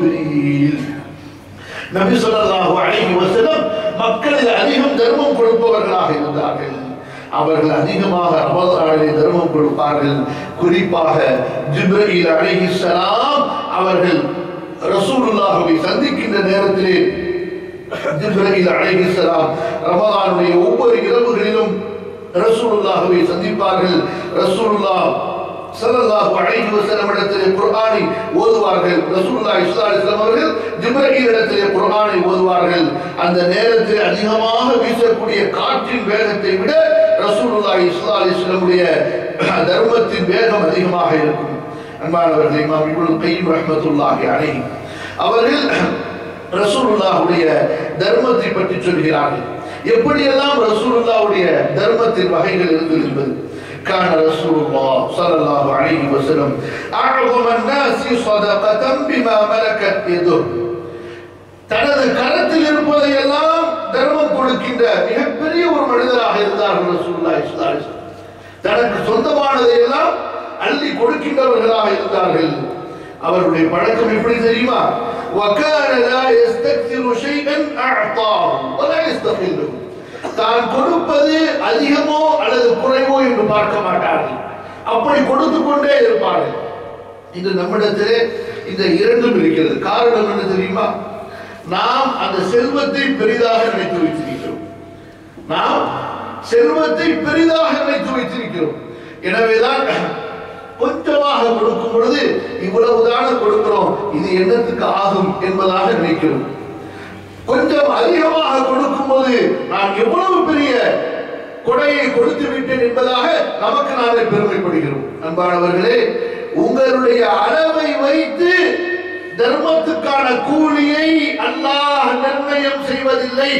S1: جبريل நபி ஸல்லல்லாஹு அலைஹி வஸல்லம் மக்களில் அதிகம் தர்மம் கொடுப்பவர்களாக இருந்தார்கள் அவர்கள் அதிகமாக ரமதானிலே தர்மம் கொடுப்பார்கள் குறிப்பாக ஜிப்ரீல் அலைஹிஸ்ஸலாம் அவர்கள் ரசூலுல்லாஹுவை சந்திக்கின்ற நேரத்திலே ஜிப்ரீல் அலைஹிஸ்ஸலாம் ரமதானுடைய ஒவ்வொரு இரவுகளிலும் ரசூலுல்லாஹ்வை சந்திப்பார்கள் ரசூலுல்லாஹ் ஸல்லல்லாஹு அலைஹி வஸல்லம் இடத்திலே குர்ஆனை ஓதுவார்கள் ரசூலுல்லாஹி ஸல்லல்லாஹு அலைஹி வஸல்லம் அவர்கள் ஜிப்ரீல் இடத்திலே குர்ஆனை ஓதுவார்கள் அந்த நேரத்தில் அதிகமாக வீசக்கூடிய காற்றின் வேகத்தை விட ரசூலுல்லாஹி ஸல்லல்லாஹு அலைஹி வஸல்லமுடைய தர்மத்தின் வேகம் அதிகமாக இருக்கும் அன்பானவர்கள் இமாம் இப்னுல் கையம் ரஹ்மத்துல்லாஹி அலைஹி அவர்கள் ரசூலுல்லாஹுடைய தர்மத்தை பற்றி சொல்கிறார்கள் எப்படியெல்லாம் ரசூலுல்லாஹுடைய தர்மத்தின் வகைகள் இருந்தது என்பது كان رسول الله صلى الله عليه وسلم أعظم الناس صدقة بما ملكت يده தனது கரத்தில் இருப்பதை எல்லாம் தர்மம் கொடுக்கின்ற மிகப்பெரிய ஒரு மனிதராக இருந்தார்கள் ரசூலுல்லாஹி ஸல்லல்லாஹு அலைஹி வஸல்லம். தனக்கு சொந்தமானதை எல்லாம் அள்ளி கொடுக்கின்றவர்களாக இருந்தார்கள் அவருடைய பழக்கம் எப்படி தெரியுமா وكان لا يستكثر شيئا اعطاه ولا يستقله தான் கொடுப்பது அதிகமோ அல்லது குறைவோ என்று பார்க்க மாட்டார்கள் அப்படி கொடுத்து கொண்டே இருப்பார்கள் இன்று நம்மிடத்திலே இந்த இரண்டும் இருக்கிறது காரணம் என்ன தெரியுமா நாம் அந்த செல்வத்தை பெரிதாக நினைத்து வைத்திருக்கிறோம் நாம் செல்வத்தை பெரிதாக நினைத்து வைத்திருக்கிறோம் எனவேதான் கொஞ்சமாக கொடுக்கும் பொழுது இவ்வளவுதான கொடுக்கிறோம் இது என்னத்துக்கு ஆகும் என்பதாக நினைக்கிறோம் கொஞ்சம் அதிகமாக கொடுக்கும் போது நான் எவ்வளவு பெரிய கொடையை கொடுத்து விட்டேன் என்பதாக நமக்கு நாமே பெருமைப்படுகிறோம் அன்பானவர்களே உங்களுடைய அளவை வைத்து தர்மத்துக்கான கூலியை அல்லாஹ் நிர்ணயம் செய்வதில்லை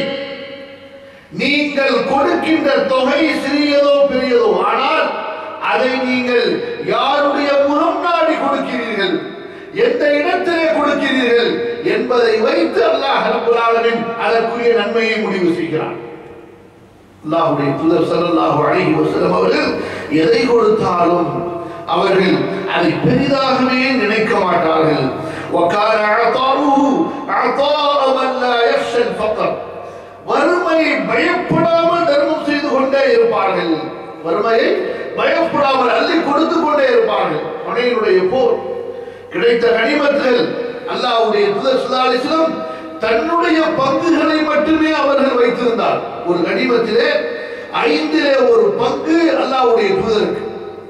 S1: நீங்கள் கொடுக்கின்ற தொகை சிறியதோ பெரியதோ ஆனால் அதை நீங்கள் யாருடைய முகம் நாடி கொடுக்கிறீர்கள் எந்த இடத்திலே கொடுக்கிறீர்கள் என்பதை வைத்து அல்லாஹ் ரப்பல் ஆலமீன் அதற்குரிய நன்மையை முடிவு செய்கிறான் அல்லாஹ்வுடைய தூதர் ஸல்லல்லாஹு அலைஹி வஸல்லம் அவர்கள் எதை கொடுத்தாலும் அவர்கள் அதை பெரிதாகவே நினைக்க மாட்டார்கள் وكان عطاؤه عطاء من لا يخشى الفقر வறுமை பயப்படாமல் தர்மம் செய்து கொண்டே இருப்பார்கள் வறுமையை பயப்படாமல் அள்ளி கொடுத்து கொண்டே இருப்பார்கள் மனையினுடைய போர் கிடைத்த கனிமத்துகள் அல்லாஹ்வுடைய தூதர் ஸல்லல்லாஹு அலைஹி வஸல்லம் தன்னுடைய பங்குகளை மட்டுமே அவர்கள் வைத்திருந்தார் ஒரு கனிமத்திலே ஐந்திலே ஒரு பங்கு அல்லாஹ்வுடைய தூதருக்கு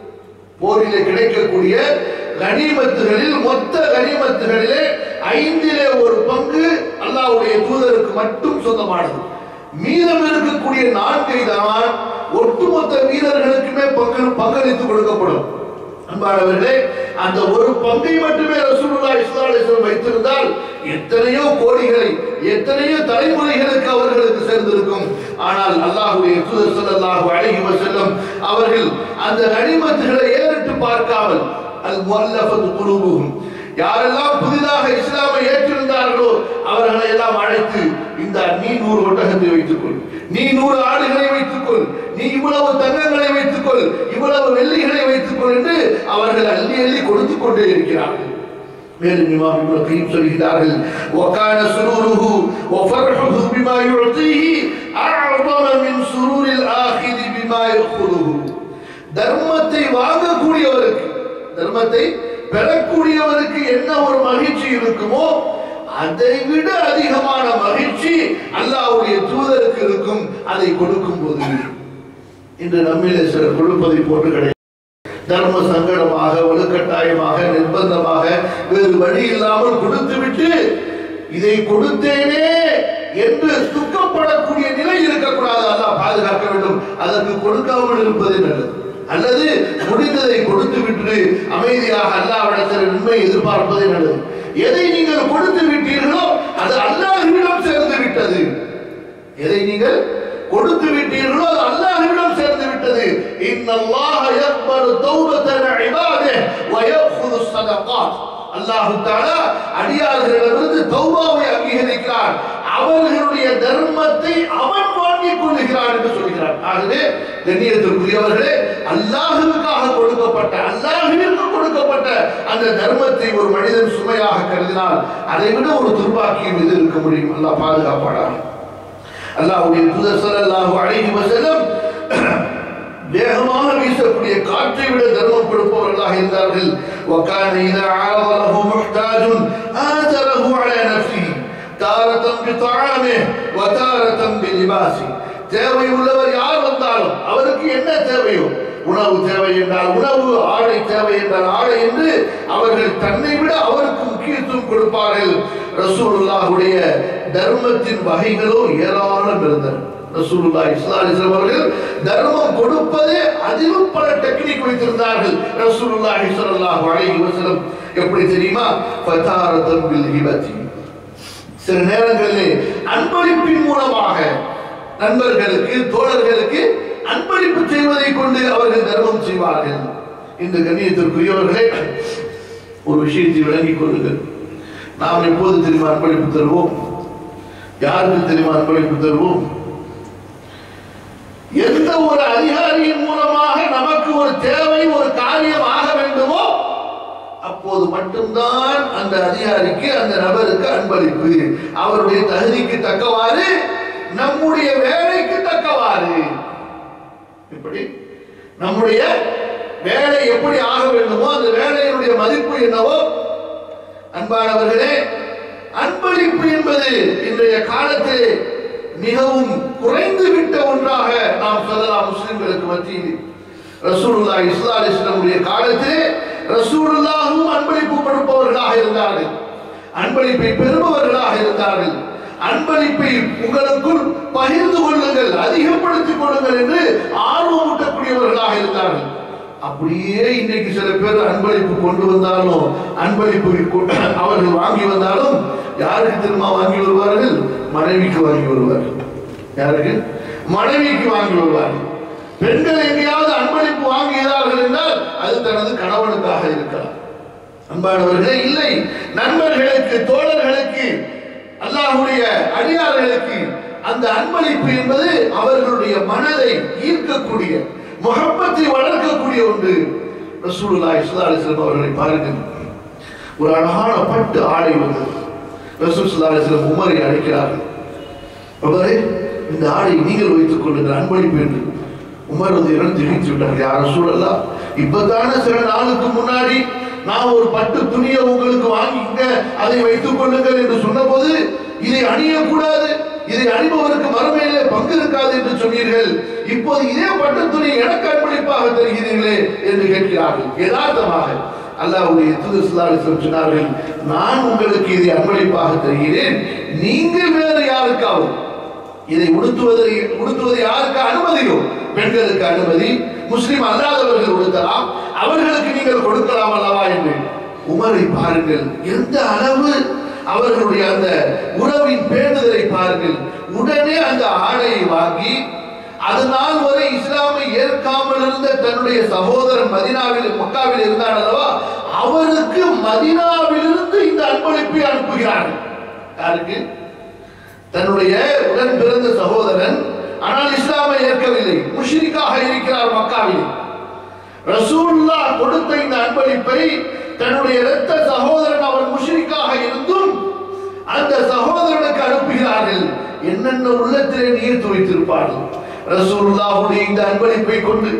S1: போரிலே கிடைக்கக்கூடிய கனிமத்துகளில் மொத்த கனிமத்துகளிலே ஐந்திலே ஒரு பங்கு அல்லாஹ்வுடைய தூதருக்கு மட்டும் சொந்தமானது மீதம் இருக்கக்கூடிய நான்கை தான் ஒட்டுமொத்த வீரர்களுக்குமே பங்கு பங்களித்து கொடுக்கப்படும் அன்பானவர்களே அந்த ஒரு பங்கை மட்டுமே ரசூலுல்லாஹி ஸல்லல்லாஹு அலைஹி வஸல்லம் வைத்திருந்தால் எத்தனையோ கோடிகளை எத்தனையோ தலைமுறைகளுக்கு அவர்களுக்கு சேர்ந்திருக்கும் ஆனால் அல்லாஹ்வுடைய தூதர் ஸல்லல்லாஹு அலைஹி வஸல்லம் அவர்கள் அந்த கனிமத்துகளை ஏறிட்டு பார்க்காமல் அல் முல்லஃபத்து குலூபுஹும் யாரெல்லாம் புதிதாக இஸ்லாமை ஏற்றிருந்தார்களோ அவர்களை எல்லாம் அழைத்து இந்த நீ நூறு ஒட்டகத்தை வைத்துக்கொள் நீ நூறு ஆடுகளை வைத்துக்கொள் நீ இவ்வளவு தங்கங்களை வைத்துக்கொள் இவ்வளவு வெள்ளிகளை வைத்துக்கொள் என்று அவர்கள் அள்ளி அள்ளி கொடுத்து கொண்டே இருக்கிறார்கள் மேலும் இமாம் இப்னு கய்யிம் சொல்கிறார்கள் وكان سروره وفرحه بما يعطيه اعظم من سرور الاخذ بما ياخذه தர்மத்தை வாங்கக்கூடியவருக்கு தர்மத்தை பெறக்கூடியவருக்கு என்ன ஒரு மகிழ்ச்சி இருக்குமோ அதை விட அதிகமான மகிழ்ச்சி அல்லாஹ்வுடைய தூதருக்கு இருக்கும் அதை கொடுக்கும் போது இன்று நம்மிலே சிலர் கொடுப்பதை போன்று கிடையாது தர்ம சங்கடமாக வலுக்கட்டாயமாக நிர்பந்தமாக வேறு வழி இல்லாமல் கொடுத்துவிட்டு இதை கொடுத்தேனே என்று துக்கப்படக்கூடிய நிலை இருக்கக்கூடாது அல்லாஹ் பாதுகாக்க வேண்டும் அதற்கு கொடுக்காமல் இருப்பதே நல்லது அல்லது முடிந்ததை கொடுத்து விட்டு அமைதியாக அல்லாவிடத்தில் நன்மை எதிர்பார்ப்பதே நல்லது எதை நீங்கள் கொடுத்து விட்டீர்களோ அது அல்லாஹ்விடம் சேர்ந்து விட்டது எதை நீங்கள் கொடுத்து விட்டீர்களோ அது அல்லாஹ்விடம் சேர்ந்து விட்டது இன்னல்லாஹ யக்பலு தௌபத்தன இபாதிஹி வ யأخذ الصدقات அல்லாஹ் தஆலா அடியார்களிடமிருந்து தௌபாவை அங்கீகரிக்கிறார் அவர்களுடைய தர்மத்தை அவன் வாங்கிக் கொள்கிறான் என்று சொல்கிறார் ஆகவே கண்ணியத்திற்குரியவர்களே அல்லாஹுவுக்காக கொடுக்கப்பட்ட அல்லாஹுவிற்கு கொடுக்கப்பட்ட அந்த தர்மத்தை ஒரு மனிதன் சுமையாக கருதினால் அதை விட ஒரு துர்பாக்கியம் எது இருக்க முடியும் அல்லாஹ் பாதுகாப்பாடார் அல்லாஹ்வுடைய தூதர் ஸல்லல்லாஹு அலைஹி வஸல்லம் வேகமாக வீசக்கூடிய காற்றை விட தர்மம் கொடுப்பவர்களாக இருந்தார்கள் وكان إذا عارض له محتاج آثره على نفسه تارة بطعامه وتارة بلباسه தேவை உள்ளவர் யார் வந்தாலும் அவருக்கு அவர்களுக்கு என்ன தேவையோ உணவு தேவை என்றால் உணவு ஆடை தேவை என்றால் ஆடை என்று அவர்கள் தன்னை விட அவருக்கு முக்கியத்துவம் கொடுப்பார்கள் ரசூலுல்லாஹுடைய தர்மத்தின் வகைகளோ ஏராளம் இருந்தன ரசூலுல்லாஹி ஸல்லல்லாஹு அலைஹி வஸல்லம் அவர்கள் தர்மம் கொடுப்பதே அதிலும் பல டெக்னிக் வைத்திருந்தார்கள் ரசூலுல்லாஹி ஸல்லல்லாஹு அலைஹி வஸல்லம் எப்படி தெரியுமா ஃபதாரதன் பில் ஹிபதி சில நேரங்களிலே அன்பளிப்பின் மூலமாக நண்பர்களுக்கு தோழர்களுக்கு அன்பளிப்பு செய்வதை கொண்டு அவர்கள் தர்மம் செய்வார்கள் இந்த கண்ணியத்திற்குரியவர்களே ஒரு விஷயத்தை விளங்கிக் கொள்ளுங்கள் நாம் எப்போது தெரியுமா அன்பளிப்பு தருவோம் யாருக்கு தெரியுமா அன்பளிப்பு தருவோம் எந்த ஒரு அதிகாரியின் மூலமாக நமக்கு ஒரு தேவை ஒரு காரியம் ஆக வேண்டுமோ அப்போது மட்டும்தான் அந்த அதிகாரிக்கு அந்த நபருக்கு அன்பளிப்பு அவருடைய தகுதிக்கு தக்கவாறு நம்முடைய வேலைக்கு தக்கவாறு இப்படி நம்முடைய வேலை எப்படி ஆக வேண்டுமோ அந்த வேலையினுடைய மதிப்பு என்னவோ அன்பானவர்களே அன்பளிப்பு என்பது இன்றைய காலத்தில் மிகவும் குறைந்து விட்ட ஒன்றாக நாம் சொல்லலாம் முஸ்லிம்களுக்கு மத்தியில் ரசூலுல்லா இஸ்லா அலிஸ்லமுடைய காலத்திலே ரசூலுல்லாவும் அன்பளிப்பு கொடுப்பவர்களாக இருந்தார்கள் அன்பளிப்பை பெறுபவர்களாக இருந்தார்கள் அன்பளிப்பை உங்களுக்குள் பகிர்ந்து கொள்ளுங்கள் அதிகப்படுத்திக் கொள்ளுங்கள் என்று ஆர்வமூட்டக்கூடியவர்களாக இருந்தார்கள் அப்படியே இன்னைக்கு சில பேர் அன்பளிப்பு கொண்டு வந்தாலும் அன்பளிப்பு கொண்டு- அவர்கள் வாங்கி வந்தாலும் யாருக்கு திரும்ப வாங்கி வருவார்கள் மனைவிக்கு வாங்கி வருவார்கள் யாருக்கு மனைவிக்கு வாங்கி வருவார்கள் பெண்கள் எங்கேயாவது அன்பளிப்பு வாங்குகிறார்கள் என்றால் அது தனது கணவனுக்காக இருக்கலாம் அன்பானவர்களே இல்லை நண்பர்களுக்கு தோழர்களுக்கு அல்லாஹ்வுடைய அடியார்களுக்கு அந்த அன்பளிப்பு என்பது அவர்களுடைய மனதை ஈர்க்கக்கூடிய முகப்பத்தை வளர்க்கக்கூடிய ஒன்று ரசூலுல்லாஹி ஸல்லல்லாஹு அலைஹி வஸல்லம் அவர்களை பாருங்கள் ஒரு அழகான பட்டு ஆடை வந்தது ரசூல் ஸல்லல்லாஹு அலைஹி வஸல்லம் உமரை அழைக்கிறார்கள் அவரே இந்த ஆடை நீங்கள் வைத்துக் கொள்ளுங்கள் அன்பளிப்பு என்று உமர் வந்து இடம் திணித்து விட்டார்கள் யார சூழலா இப்பதானே சில நாளுக்கு முன்னாடி நான் ஒரு பட்டு துணியை உங்களுக்கு வாங்கிங்க அதை வைத்துக் கொள்ளுங்கள் என்று சொன்னபோது இதை அணியக்கூடாது இதை அணிபவருக்கு மறுமையிலே பங்கு இருக்காது என்று சொன்னீர்கள் இப்போது இதே பட்டு துணி எனக்கு அன்பளிப்பாக தருகிறீர்களே என்று கேட்கிறார்கள் யதார்த்தமாக அல்லாஹ்வுடைய தூதர் ஸல்லல்லாஹு அலைஹி வஸல்லம் சொன்னார்கள் நான் உங்களுக்கு இதை அன்பளிப்பாக தருகிறேன் நீங்கள் வேறு யாருக்காவது இதை உடுத்துவதை உடுத்துவது யாருக்கு அனுமதியோ பெண்களுக்கு அனுமதி முஸ்லிம் அல்லாதவர்கள் உடுத்தலாம் அவர்களுக்கு நீங்கள் கொடுக்கலாம் அல்லவா என்று உமரை பாருங்கள் எந்த அளவு அவர்களுடைய அந்த உறவின் பேணுதலை பாருங்கள் உடனே அந்த ஆடையை வாங்கி அது நாள் வரை இஸ்லாமை ஏற்காமல் இருந்த தன்னுடைய சகோதரன் மதினாவில் மக்காவில் இருந்தான் அல்லவா அவருக்கு மதினாவிலிருந்து இந்த அன்பளிப்பை அனுப்புகிறார்கள் யாருக்கு தன்னுடைய உடன் பிறந்த சகோதரன் ஆனால் இஸ்லாமை ஏற்கவில்லை முஷ்ரிக்காக இருக்கிறார் மக்காவில் ரசூல்லா கொடுத்த இந்த அன்பளிப்பை தன்னுடைய இரத்த சகோதரன் அவர் முஷ்ரிக்காக இருந்தும் அந்த சகோதரனுக்கு அனுப்புகிறார்கள் என்னென்ன உள்ளத்திலே நீர் துவைத்திருப்பார்கள் ரசூலுல்லாஹுடைய இந்த அன்பளிப்பை கொண்டு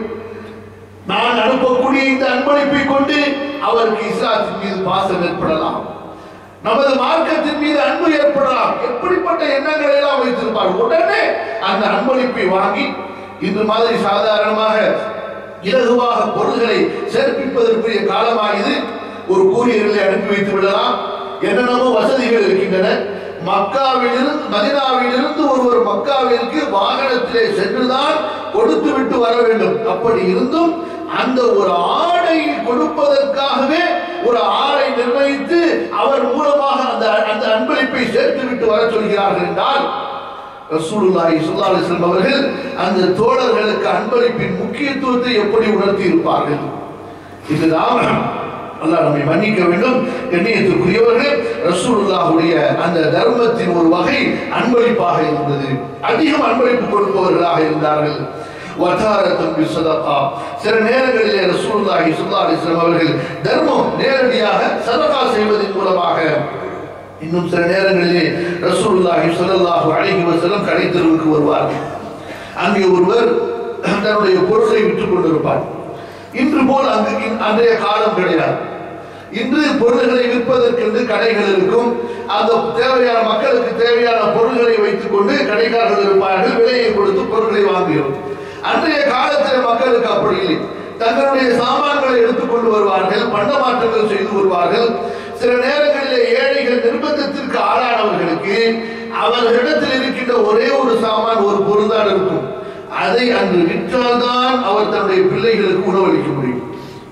S1: நான் அனுப்பக்கூடிய இந்த அன்பளிப்பை கொண்டு அவருக்கு இஸ்லாத்தின் மீது பாசம் ஏற்படலாம் நமது மார்க்கத்தின் மீது அன்பு ஏற்படலாம் எப்படிப்பட்ட எண்ணங்களை எல்லாம் வைத்திருப்பார் உடனே அந்த அன்பளிப்பை வாங்கி இன்று மாதிரி சாதாரணமாக இலகுவாக பொருள்களை சேர்ப்பிப்பதற்குரிய காலமாக இது ஒரு கூரியர்களை அனுப்பி வைத்து விடலாம் என்னென்னமோ வசதிகள் இருக்கின்றன மக்காவிலிருந்து மதினாவிலிருந்து ஒருவர் மக்காவிற்கு வாகனத்திலே சென்றுதான் கொடுத்து விட்டு வர வேண்டும் அப்படி இருந்தும் அந்த ஒரு ஆடை கொடுப்பதற்காகவே ஒரு ஆடை நிர்ணயித்து அவர் மூலமாக அந்த அந்த அன்பளிப்பை சேர்த்து விட்டு வர சொல்கிறார்கள் என்றால் ரசூலுல்லாஹி ஸல்லல்லாஹு அலைஹி வஸல்லம் அவர்கள் அந்த தோழர்களுக்கு அன்பளிப்பின் முக்கியத்துவத்தை எப்படி உணர்த்தி இருப்பார்கள் இதுதான் அல்லாஹ் நம்மை மன்னிக்க வேண்டும் எண்ணியத்துக்குரியவர்கள் ரசூலுல்லாஹுடைய அந்த தர்மத்தின் ஒரு வகை அன்பளிப்பாக இருந்தது அதிகம் அன்பளிப்பு கொடுப்பவர்களாக இருந்தார்கள் வதாரத்தம் பிஸ்ஸதகா சில நேரங்களிலே ரசூலுல்லாஹி ஸல்லல்லாஹு அலைஹி வஸல்லம் அவர்கள் தர்மம் நேரடியாக சதகா செய்வதன் மூலமாக இன்னும் சில நேரங்களிலே ரசூலுல்லாஹி ஸல்லல்லாஹு அலைஹி வஸல்லம் கடை தெருவுக்கு வருவார்கள் அங்கே ஒருவர் தன்னுடைய பொருளை விற்றுக் கொண்டிருப்பார் இன்று போல் அங்கு இன்- அன்றைய காலம் கிடையாது இன்று பொருள்களை விற்பதற்கென்று கடைகள் இருக்கும் அந்த தேவையான மக்களுக்கு தேவையான பொருள்களை வைத்துக் கொண்டு கடைக்காரர்கள் இருப்பார்கள் விலையை கொடுத்து பொருட்களை வாங்குகிறோம் அன்றைய காலத்தில் மக்களுக்கு அப்படி இல்லை தங்களுடைய சாமான்களை எடுத்துக்கொண்டு வருவார்கள் பண்டமாற்றங்கள் செய்து வருவார்கள் சில நேரங்களிலே ஏழைகள் நிர்பந்தத்திற்கு ஆளானவர்களுக்கு அவர்களிடத்தில் இருக்கின்ற ஒரே ஒரு சாமான் ஒரு பொருள்தான் இருக்கும் அதை அன்று விற்றால்தான் அவர் தன்னுடைய பிள்ளைகளுக்கு உணவளிக்க முடியும்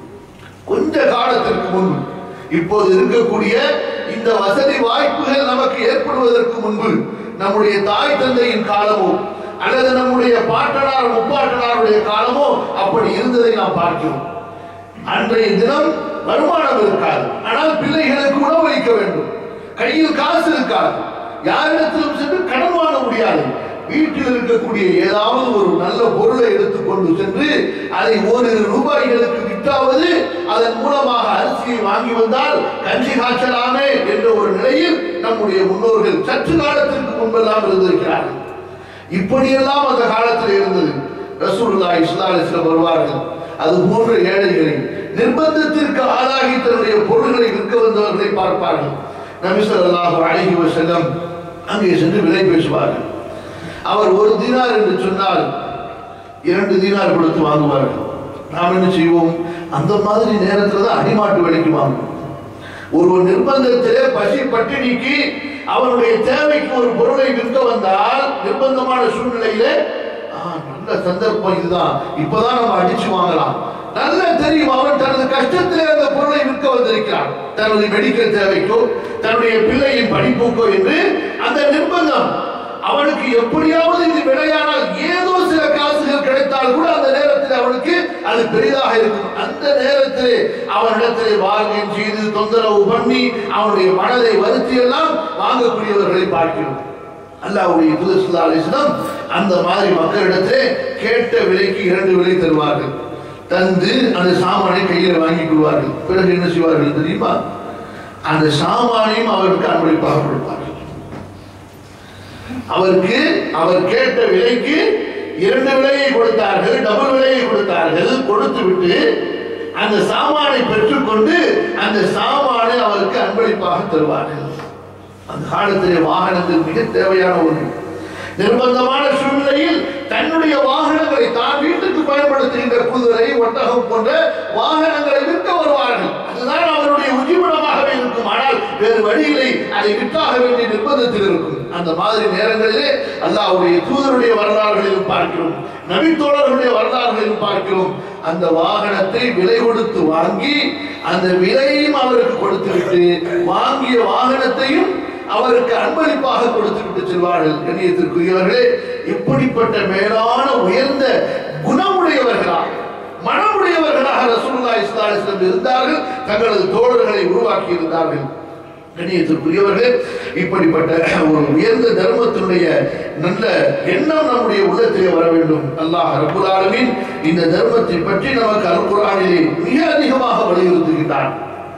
S1: கொஞ்ச காலத்திற்கு முன்பு இப்போது இருக்கக்கூடிய இந்த வசதி வாய்ப்புகள் நமக்கு ஏற்படுவதற்கு முன்பு நம்முடைய தாய் தந்தையின் காலமோ அல்லது நம்முடைய பாட்டனார் முப்பாட்டனாருடைய காலமோ அப்படி இருந்ததை நாம் பார்க்கிறோம் அன்றைய தினம் வருமானம் இருக்காது ஆனால் பிள்ளைகளுக்கு உணவளிக்க வேண்டும் கையில் காசு இருக்காது யாரிடத்திலும் சென்று கடன் வாங்க முடியாது வீட்டில் இருக்கக்கூடிய ஏதாவது ஒரு நல்ல பொருளை எடுத்துக்கொண்டு சென்று அதை ஓரிரு ரூபாய்களுக்கு விற்றாவது அதன் மூலமாக அரிசியை வாங்கி வந்தால் கஞ்சி காய்ச்சலாமே என்ற ஒரு நிலையில் நம்முடைய முன்னோர்கள் சற்று காலத்திற்கு முன்பெல்லாம் இருந்திருக்கிறார்கள் இப்படியெல்லாம் அந்த காலத்தில் இருந்தது ரசூலுல்லாஹி ஸல்லல்லாஹு அலைஹி வஸல்லம் வருவார்கள் அது போன்ற ஏழைகளை நிர்பந்தத்திற்கு ஆளாகி தன்னுடைய பொருள்களை விற்க வந்தவர்களை பார்ப்பார்கள் நபி ஸல்லல்லாஹு அலைஹி வஸல்லம் அங்கே சென்று விலை பேசுவார்கள் அவர் ஒரு தினார் என்று சொன்னால் இரண்டு தினார் கொடுத்து வாங்குவார்கள் நாம் என்ன செய்வோம் அந்த மாதிரி நேரத்தில் தான் அடிமாட்டு விலைக்கு வாங்குவோம் ஒருவர் நிர்பந்தத்திலே பசி பட்டினிக்கு அவனுடைய தேவைக்கு ஒரு பொருளை விற்க வந்தால் நிர்பந்தமான சூழ்நிலையிலே ஆ, நல்ல சந்தர்ப்பம் இதுதான் இப்பதான் நம்ம அடிச்சு வாங்கலாம் நல்ல தெரியும் அவன் தனது கஷ்டத்திலே அந்த பொருளை விற்க வந்திருக்கிறான் தனது மெடிக்கல் தேவைக்கோ தன்னுடைய பிள்ளையின் படிப்புக்கோ என்று அந்த நிர்பந்தம் அவனுக்கு எப்படியாவது இது விலையானால் ஏதோ சில காசுகள் கிடைத்தால் கூட அந்த நேரத்தில் அவனுக்கு அது பெரிதாக இருக்கும் அந்த நேரத்திலே அவனிடத்திலே வார்கன் செய்து தொந்தரவு பண்ணி அவனுடைய மனதை வருத்தி எல்லாம் வாங்கக்கூடியவர்களை பார்க்கிறோம் அல்லாஹ்வுடைய தூதர் ஸல்லல்லாஹு அலைஹி வஸல்லம் அந்த மாதிரி மக்களிடத்திலே கேட்ட விலைக்கு இரண்டு விலை தருவார்கள் தந்து அந்த சாமானை கையில் வாங்கி கொள்வார்கள் பிறகு என்ன செய்வார்கள் தெரியுமா அந்த சாமானையும் அவருக்கு அன்பளிப்பாக கொடுப்பார்கள் அவருக்கு அவர் கேட்ட விலைக்கு இரண்டு விலையை கொடுத்தார்கள் டபுள் விலையை கொடுத்தார்கள் கொடுத்து விட்டு அந்த சாமானை பெற்றுக்கொண்டு அந்த சாமானை அவருக்கு அன்பளிப்பாக தருவார்கள் அந்த காலத்திலே வாகனங்கள் மிக தேவையான ஒன்று நிர்பந்தமான சூழ்நிலையில் தன்னுடைய வாகனங்களை தான் வீட்டுக்கு பயன்படுத்துகின்ற குதிரை ஒட்டகம் போன்ற வாகனங்களை விற்க வருவார்கள் அதுதான் அவருடைய உஜிபடமாகவே இருக்கும் ஆனால் வேறு வழியில்லை அதை விற்காக வேண்டிய நிர்பந்தத்தில் இருக்கும் அந்த மாதிரி நேரங்களிலே அல்லாஹ்வுடைய தூதருடைய வரலாறுகளிலும் பார்க்கிறோம் நபித்தோழர்களுடைய வரலாறுகளிலும் பார்க்கிறோம் அந்த வாகனத்தை விலை கொடுத்து வாங்கி அந்த விலையையும் அவருக்கு கொடுத்து விட்டு வாங்கிய வாகனத்தையும் அவருக்கு அன்பளிப்பாக கொடுத்து விட்டு செல்வார்கள் கண்ணியத்திற்குரியவர்களே இப்படிப்பட்ட மேலான உயர்ந்த குணமுடையவர்களாக மனமுடையவர்களாக ரசூலுல்லாஹி ஸல்லல்லாஹு அலைஹி வஸல்லம் இருந்தார்கள் தங்களது தோழர்களை உருவாக்கி இருந்தார்கள் கண்ணியத்திற்குரியவர்களே இப்படிப்பட்ட ஒரு உயர்ந்த தர்மத்தினுடைய நல்ல எண்ணம் நம்முடைய உள்ளத்திலே வர வேண்டும் அல்லாஹ் ரப்புல் ஆலமீன் இந்த தர்மத்தை பற்றி நமக்கு அல் குர்ஆனிலே மிக அதிகமாக வலியுறுத்துகின்றான்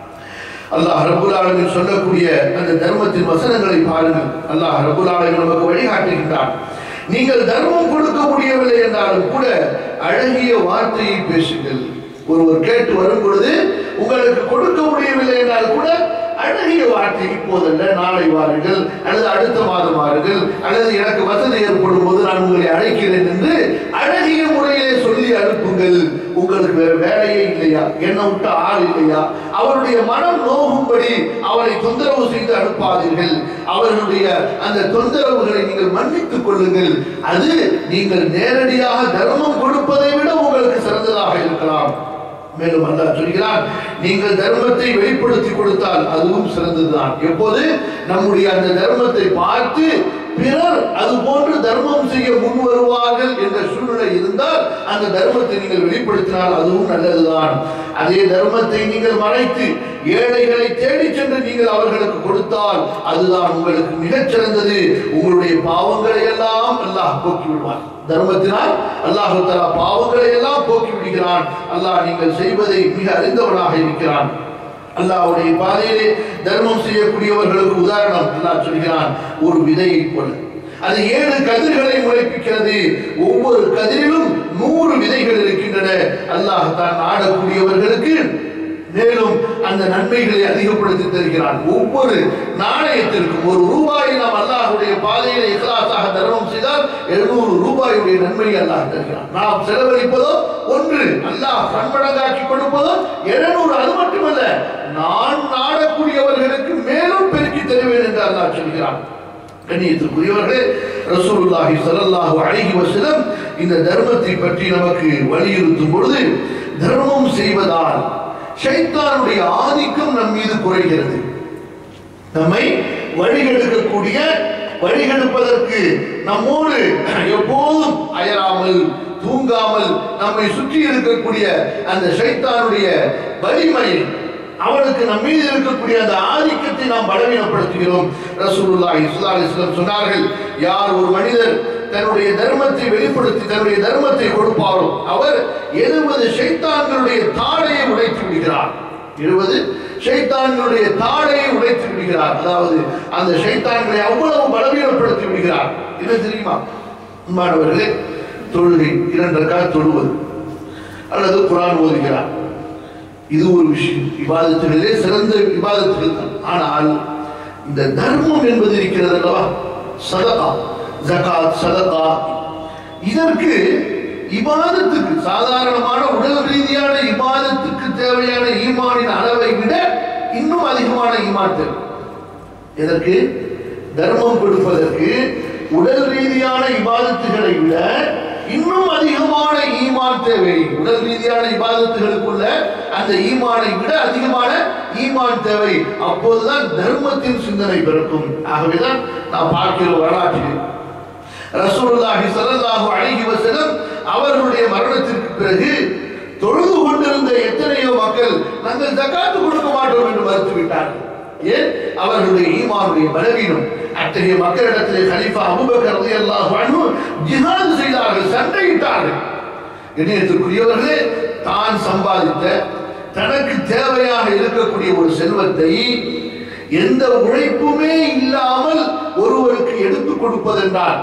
S1: அல்லாஹ் ரப்புல் ஆலமீன் சொல்லக்கூடிய அந்த தர்மத்தின் வசனங்களை பாருங்கள் அல்லாஹ் ரப்புல் ஆலமீன் நமக்கு வழிகாட்டுகின்றான் நீங்கள் தர்மம் கொடுக்க முடியவில்லை என்றாலும் கூட அழகிய வார்த்தையை பேசுங்கள் ஒருவர் கேட்டு வரும் பொழுது உங்களுக்கு கொடுக்க முடியவில்லை என்றால் கூட அழகிய வார்த்தை இப்போதல்ல நாளை வாருங்கள் அல்லது அடுத்த மாதம் வாருங்கள் அல்லது எனக்கு வசதி ஏற்படும் போது நான் உங்களை அழைக்கிறேன் என்று அழகிய முறையிலே சொல்லி அனுப்புங்கள் உங்களுக்கு வேற வேலையே இல்லையா என்ன விட்ட ஆள் இல்லையா அவருடைய மனம் நோகும்படி அவரை தொந்தரவு செய்து அனுப்பாதீர்கள் அவர்களுடைய அந்த தொந்தரவுகளை நீங்கள் மன்னித்துக் கொள்ளுங்கள் அது நீங்கள் நேரடியாக தர்மம் கொடுப்பதை விட உங்களுக்கு சிறந்ததாக இருக்கலாம் மேலும் அல்லாஹ் சொல்கிறான் நீங்கள் தர்மத்தை வெளிப்படுத்தி கொடுத்தால் அதுவும் சிறந்ததுதான் எப்போது நம்முடைய அந்த தர்மத்தை பார்த்து பிறர் அது போன்று தர்மம் செய்ய முன் வருவார்கள் என்ற சூழ்நிலை இருந்தால் அந்த தர்மத்தை நீங்கள் வெளிப்படுத்தினால் அதுவும் நல்லதுதான் அதே தர்மத்தை நீங்கள் மறைத்து ஏழைகளை தேடி சென்று நீங்கள் அவர்களுக்கு கொடுத்தால் அதுதான் உங்களுக்கு மிகச் சிறந்தது உங்களுடைய பாவங்களை எல்லாம் அல்லாஹ் போக்கி விடுவார் தர்மத்தினால் அல்லாஹ் தலா பாவங்களை எல்லாம் போக்கி விடுகிறான் அல்லாஹ் நீங்கள் செய்வதை மிக அறிந்தவனாக இருக்கிறான் அல்லாஹ்வுடைய பாதையிலே தர்மம் செய்யக்கூடியவர்களுக்கு உதாரணம் அல்லாஹ் சொல்கிறான் ஒரு விதையை போல அது ஏழு கதிர்களை முளைப்பிக்கிறது ஒவ்வொரு கதிரிலும் நூறு விதைகள் இருக்கின்றன அல்லாஹ் தான் நாடக்கூடியவர்களுக்கு மேலும் அந்த நன்மைகளை அதிகப்படுத்தி தருகிறான் ஒவ்வொரு நாணயத்திற்கும் ஒரு ரூபாயை நாம் அல்லாஹ்வுடைய பாதையில இഖ்லாஸாக தர்மம் செய்தால் 700 ரூபாயுடைய நன்மையை அல்லாஹ் தருகிறான் நாம் செலவழிப்பதோ ஒன்று அல்லாஹ் பன்மடங்காக்கி கொடுப்பதோ 700 அது மட்டுமல்ல நான் நாடக்கூடியவர்களுக்கு மேலும் பெருக்கி தருவேன் என்று அல்லாஹ் சொல்கிறான் கண்ணியத்திற்குரியவர்களே ரசூலுல்லாஹி ஸல்லல்லாஹு அலைஹி வஸல்லம் இந்த தர்மத்தை பற்றி நமக்கு வலியுறுத்தும் பொழுது தர்மம் செய்வதால் ஷைத்தானுடைய ஆதிக்கம் நம் மீது குறைகிறது நம்மை வழிகெடுக்கக்கூடிய வழிகெடுப்பதற்கு நம்மோடு எப்போதும் அயராமல் தூங்காமல் நம்மை சுற்றி இருக்கக்கூடிய அந்த ஷைத்தானுடைய வலிமையை அவனுக்கு நம் மீது இருக்கக்கூடிய அந்த ஆதிக்கத்தை நாம் பலவீனப்படுத்துகிறோம் ரசூலுல்லாஹி ஸல்லல்லாஹு அலைஹி வஸல்லம் சொன்னார்கள் யார் ஒரு மனிதர் தன்னுடைய தர்மத்தை வெளிப்படுத்தி தன்னுடைய தர்மத்தை கொடுப்பாரோ அவர் எழுபது ஷைத்தான்களுடைய தாடையை உடைத்து விடுகிறார் எழுபது ஷைத்தான்களுடைய தாடையை உடைத்து விடுகிறார் அதாவது அந்த ஷைத்தான்களை அவ்வளவு பலவீனப்படுத்தி விடுகிறார் என்ன தெரியுமா மாணவர்களே தொழுகை இரண்டற்காக தொழுவது அல்லது குரான் ஓதுகிறார் இது ஒரு விஷயம் விவாதத்திலே சிறந்த விவாதத்துகள் தான் ஆனால் இந்த தர்மம் என்பது இருக்கிறது அல்லவா சதகா ஜகாத் சதகா இதற்கு இபாதத்துக்கு சாதாரணமான உடல் ரீதியான இபாதத்துக்கு தேவையான ஈமானின் அளவை விட இன்னும் அதிகமான ஈமான் தேவை எதற்கு தர்மம் கொடுப்பதற்கு உடல் ரீதியான இபாதத்துகளை விட இன்னும் அதிகமான ஈமான் தேவை உடல் ரீதியான இபாதத்துகளுக்குள்ள அந்த ஈமானை விட அதிகமான ஈமான் தேவை அப்போதுதான் தர்மத்தின் சிந்தனை பிறக்கும் ஆகவேதான் நாம் பார்க்கிற வரலாற்றில் ரசூலுல்லாஹி ஸல்லல்லாஹு அலைஹி வஸல்லம் அவர்களுடைய மரணத்திற்கு பிறகு தொழுது கொண்டிருந்த எத்தனையோ மக்கள் நாங்கள் ஜகாத்து கொடுக்க மாட்டோம் என்று மறுத்து விட்டார்கள் ஏன் அவர்களுடைய ஈமானுடைய பலவீனம் அத்தகைய மக்களிடத்திலே கலிஃபா அபூபக்கர் ரலியல்லாஹு அன்ஹு ஜிஹாத் செய்தார்கள் சண்டையிட்டார்கள் இணையத்திற்குரியவர்களே தான் சம்பாதித்த தனக்கு தேவையாக இருக்கக்கூடிய ஒரு செல்வத்தை எந்த உழைப்புமே இல்லாமல் ஒருவருக்கு எடுத்துக் கொடுப்பதென்றால்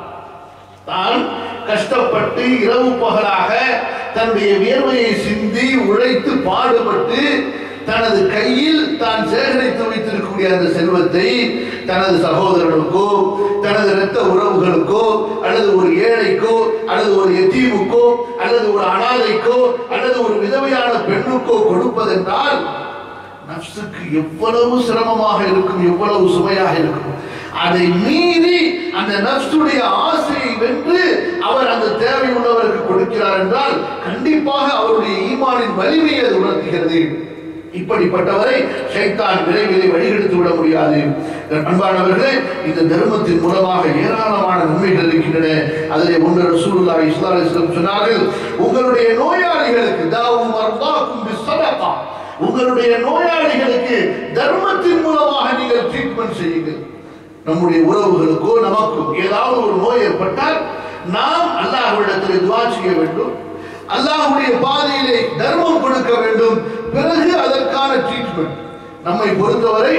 S1: தான் கஷ்டப்பட்டு இரவு பகலாக தன்னுடைய வியர்வையை சிந்தி உழைத்து பாடுபட்டு தனது கையில் தான் சேகரித்து வைத்திருக்கக்கூடிய அந்த செல்வத்தை தனது சகோதரனுக்கோ தனது இரத்த உறவுகளுக்கோ அல்லது ஒரு ஏழைக்கோ அல்லது ஒரு எத்தீமுக்கோ அல்லது ஒரு அனாதைக்கோ அல்லது ஒரு விதவையான பெண்ணுக்கோ கொடுப்பதென்றால் நப்சுக்கு எவ்வளவு சிரமமாக இருக்கும் எவ்வளவு சுமையாக இருக்கும் அதை மீறி அந்த நப்சுடைய ஆசையை வென்று அவர் அந்த தேவை உள்ளவருக்கு கொடுக்கிறார் என்றால் கண்டிப்பாக அவருடைய ஈமானின் வலிமையை அது உணர்த்துகிறது இப்படிப்பட்டவரை ஷைத்தான் விரைவிலே வழிகெடுத்து விட முடியாது அன்பானவர்களே இந்த தர்மத்தின் மூலமாக ஏராளமான நன்மைகள் இருக்கின்றன அதிலே ஒன்று ரசூலுல்லாஹி ஸல்லல்லாஹு அலைஹி வஸல்லம் சொன்னார்கள் உங்களுடைய நோயாளிகளுக்கு தாவும் மர்தாக்கும் பிஸ்ஸதகா உங்களுடைய நோயாளிகளுக்கு தர்மத்தின் மூலமாக நீங்கள் ட்ரீட்மெண்ட் செய்யுங்கள் நம்முடைய உறவுகளுக்கோ நமக்கும் ஏதாவது ஒரு நோய் ஏற்பட்டால் நாம் அல்லாஹ்விடத்தில் துவா செய்ய வேண்டும் அல்லாஹ்வுடைய பாதையிலே தர்மம் கொடுக்க வேண்டும் பிறகு அதற்கான ட்ரீட்மெண்ட் நம்மை பொறுத்தவரை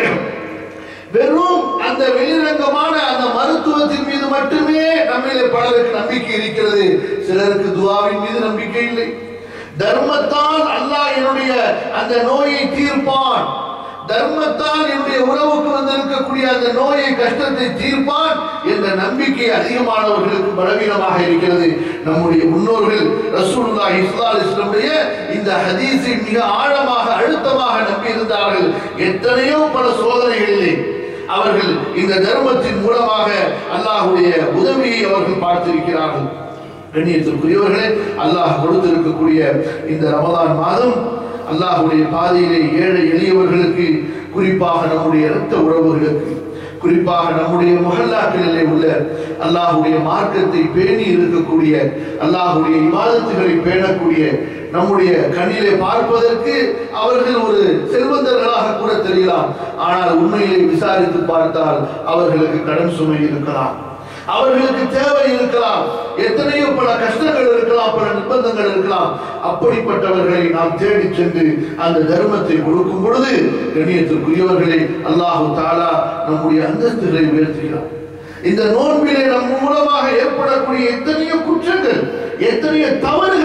S1: வெறும் அந்த வெளிரங்கமான அந்த மருத்துவத்தின் மீது மட்டுமே நம்மிலே பலருக்கு நம்பிக்கை இருக்கிறது சிலருக்கு துவாவின் மீது நம்பிக்கை இல்லை தர்மத்தால் அல்லாஹ் என்னுடைய அந்த நோயை தீர்ப்பான் தர்மத்தால் என்னுடைய உறவுக்கு வந்திருக்கக்கூடிய அந்த நோயை கஷ்டத்தை தீர்ப்பான் என்ற நம்பிக்கை அதிகமானவர்களுக்கு பலவீனமாக இருக்கிறது நம்முடைய முன்னோர்கள் ரசூலுல்லாஹி ஸல்லல்லாஹு அலைஹி வஸல்லமுடைய இந்த ஹதீஸை மிக ஆழமாக அழுத்தமாக நம்பி இருந்தார்கள் எத்தனையோ பல சோதனைகளிலே அவர்கள் இந்த தர்மத்தின் மூலமாக அல்லாஹ்வுடைய உதவியை அவர்கள் பார்த்திருக்கிறார்கள் கண்ணியத்திற்குரியவர்களே அல்லாஹ் கொடுத்திருக்கக்கூடிய இந்த ரமதான் மாதம் அல்லாஹ்வுடைய பாதையிலே ஏழை எளியவர்களுக்கு குறிப்பாக நம்முடைய இரத்த உறவுகளுக்கு குறிப்பாக நம்முடைய முகல்லாக்களிலே உள்ள அல்லாஹ்வுடைய மார்க்கத்தை பேணி இருக்கக்கூடிய அல்லாஹ்வுடைய இவாதத்துகளை பேணக்கூடிய நம்முடைய கண்ணிலே பார்ப்பதற்கு அவர்கள் ஒரு செல்வந்தர்களாக கூட தெரியலாம் ஆனால் உண்மையிலே விசாரித்து பார்த்தால் அவர்களுக்கு கடன் சுமை இருக்கலாம் அவர்களுக்கு தேவை இருக்கலாம் எத்தனையோ பல கஷ்டங்கள் இருக்கலாம் பல நிர்பந்தங்கள் இருக்கலாம் அப்படிப்பட்டவர்களை நாம் தேடி சென்று அந்த தர்மத்தை கொடுக்கும் பொழுது கண்ணியத்திற்குரியவர்களே அல்லாஹு தாலா நம்முடைய அந்தஸ்துகளை உயர்த்துகிறார் இந்த நோன்பிலே நம் மூலமாக ஏற்படக்கூடிய எத்தனையோ குற்றங்கள் எத்தனையோ தவறுகளை அல்லாஹ்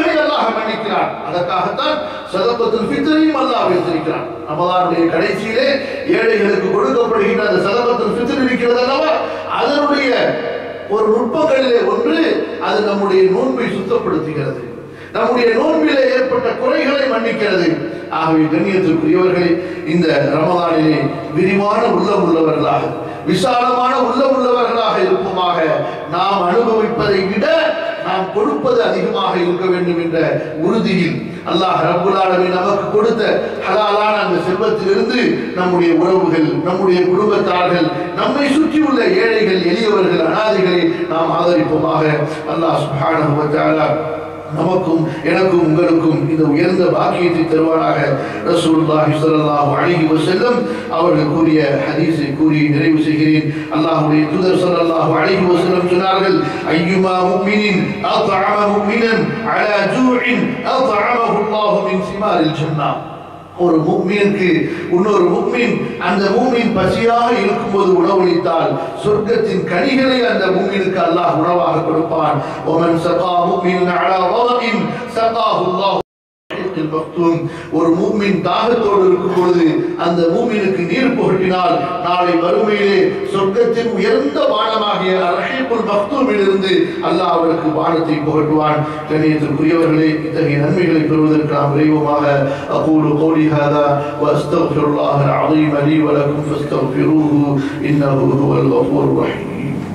S1: அல்லாஹ் மன்னிக்கிறான் அதற்காகத்தான் சதப்பத்தில் ஃபித்ரையும் அல்லாஹ் வைத்திருக்கிறான் ரமலானுடைய கடைசியிலே ஏழைகளுக்கு கொடுக்கப்படுகின்ற அந்த சதப்பத்தில் ஃபித்ர் இருக்கிறது அல்லவா அதனுடைய ஒரு நுட்பங்களிலே ஒன்று அது நம்முடைய நோன்பை சுத்தப்படுத்துகிறது நம்முடைய நோன்பிலே ஏற்பட்ட குறைகளை மன்னிக்கிறது ஆகவே கண்ணியத்திற்குரியவர்களே இந்த ரமதானிலே விரிவான உள்ளம் உள்ளவர்களாக விசாலமான உள்ளம் உள்ளவர்களாக இருப்போமாக நாம் அனுபவிப்பதை விட நாம் கொடுப்பது அதிகமாக இருக்க வேண்டும் என்ற உறுதியில் அல்லாஹ் ரப்புல் ஆலமீன் நமக்கு கொடுத்த ஹலாலான அந்த செல்வத்திலிருந்து நம்முடைய உறவுகள் நம்முடைய குடும்பத்தார்கள் நம்மை சுற்றியுள்ள ஏழைகள் எளியவர்கள் அனாதைகளை நாம் ஆதரிப்போமாக அல்லாஹ் சுப்ஹானஹு வ தஆலா நமக்கும் எனக்கும் உங்களுக்கும் இந்த உயர்ந்த பாக்கியத்தை தருவாராக ரசூலுல்லாஹி ஸல்லல்லாஹு அலைஹி வஸல்லம் அவர்கள் கூறிய ஹதீஸை கூறி நிறைவு செய்கிறேன் அல்லாஹ்வுடைய தூதர் ஸல்லல்லாஹு அலைஹி வஸல்லம் சொன்னார்கள் ஐயுமா முஃமினின் அத்அம முஃமினன் அலா ஜூஇன் அத்அமஹு அல்லாஹு மின் சிமாரில் ஜன்னah ஒரு முக்மீனுக்கு இன்னொரு முக்மீன் அந்த மூமின் பசியாக இருக்கும்போது உணவளித்தால் சொர்க்கத்தின் கனிகளை அந்த மூமினுக்கு அல்லாஹ் உணவாக கொடுப்பான் ஒமன் சகா முக்மீன் அலா வலகின் சகாஹு அல்லாஹ் ரஹீக்கில் மக்தூம். ஒரு மூமின் தாகத்தோடு இருக்கும் பொழுது அந்த மூமினுக்கு நீர் புகட்டினால் நாளை மறுமையிலே சொர்க்கத்தின் உயர்ந்த வானமாகிய ரஹீக்குல் மக்தூமில் இருந்து அல்லாஹ் அவருக்கு வானத்தை புகட்டுவான் கண்ணியத்திற்குரியவர்களே இத்தகைய நன்மைகளை பெறுவதற்கு நாம் விரைவமாக அகூலு قولي هذا واستغفر الله العظيم لي ولكم فاستغفروه انه هو الغفور الرحيم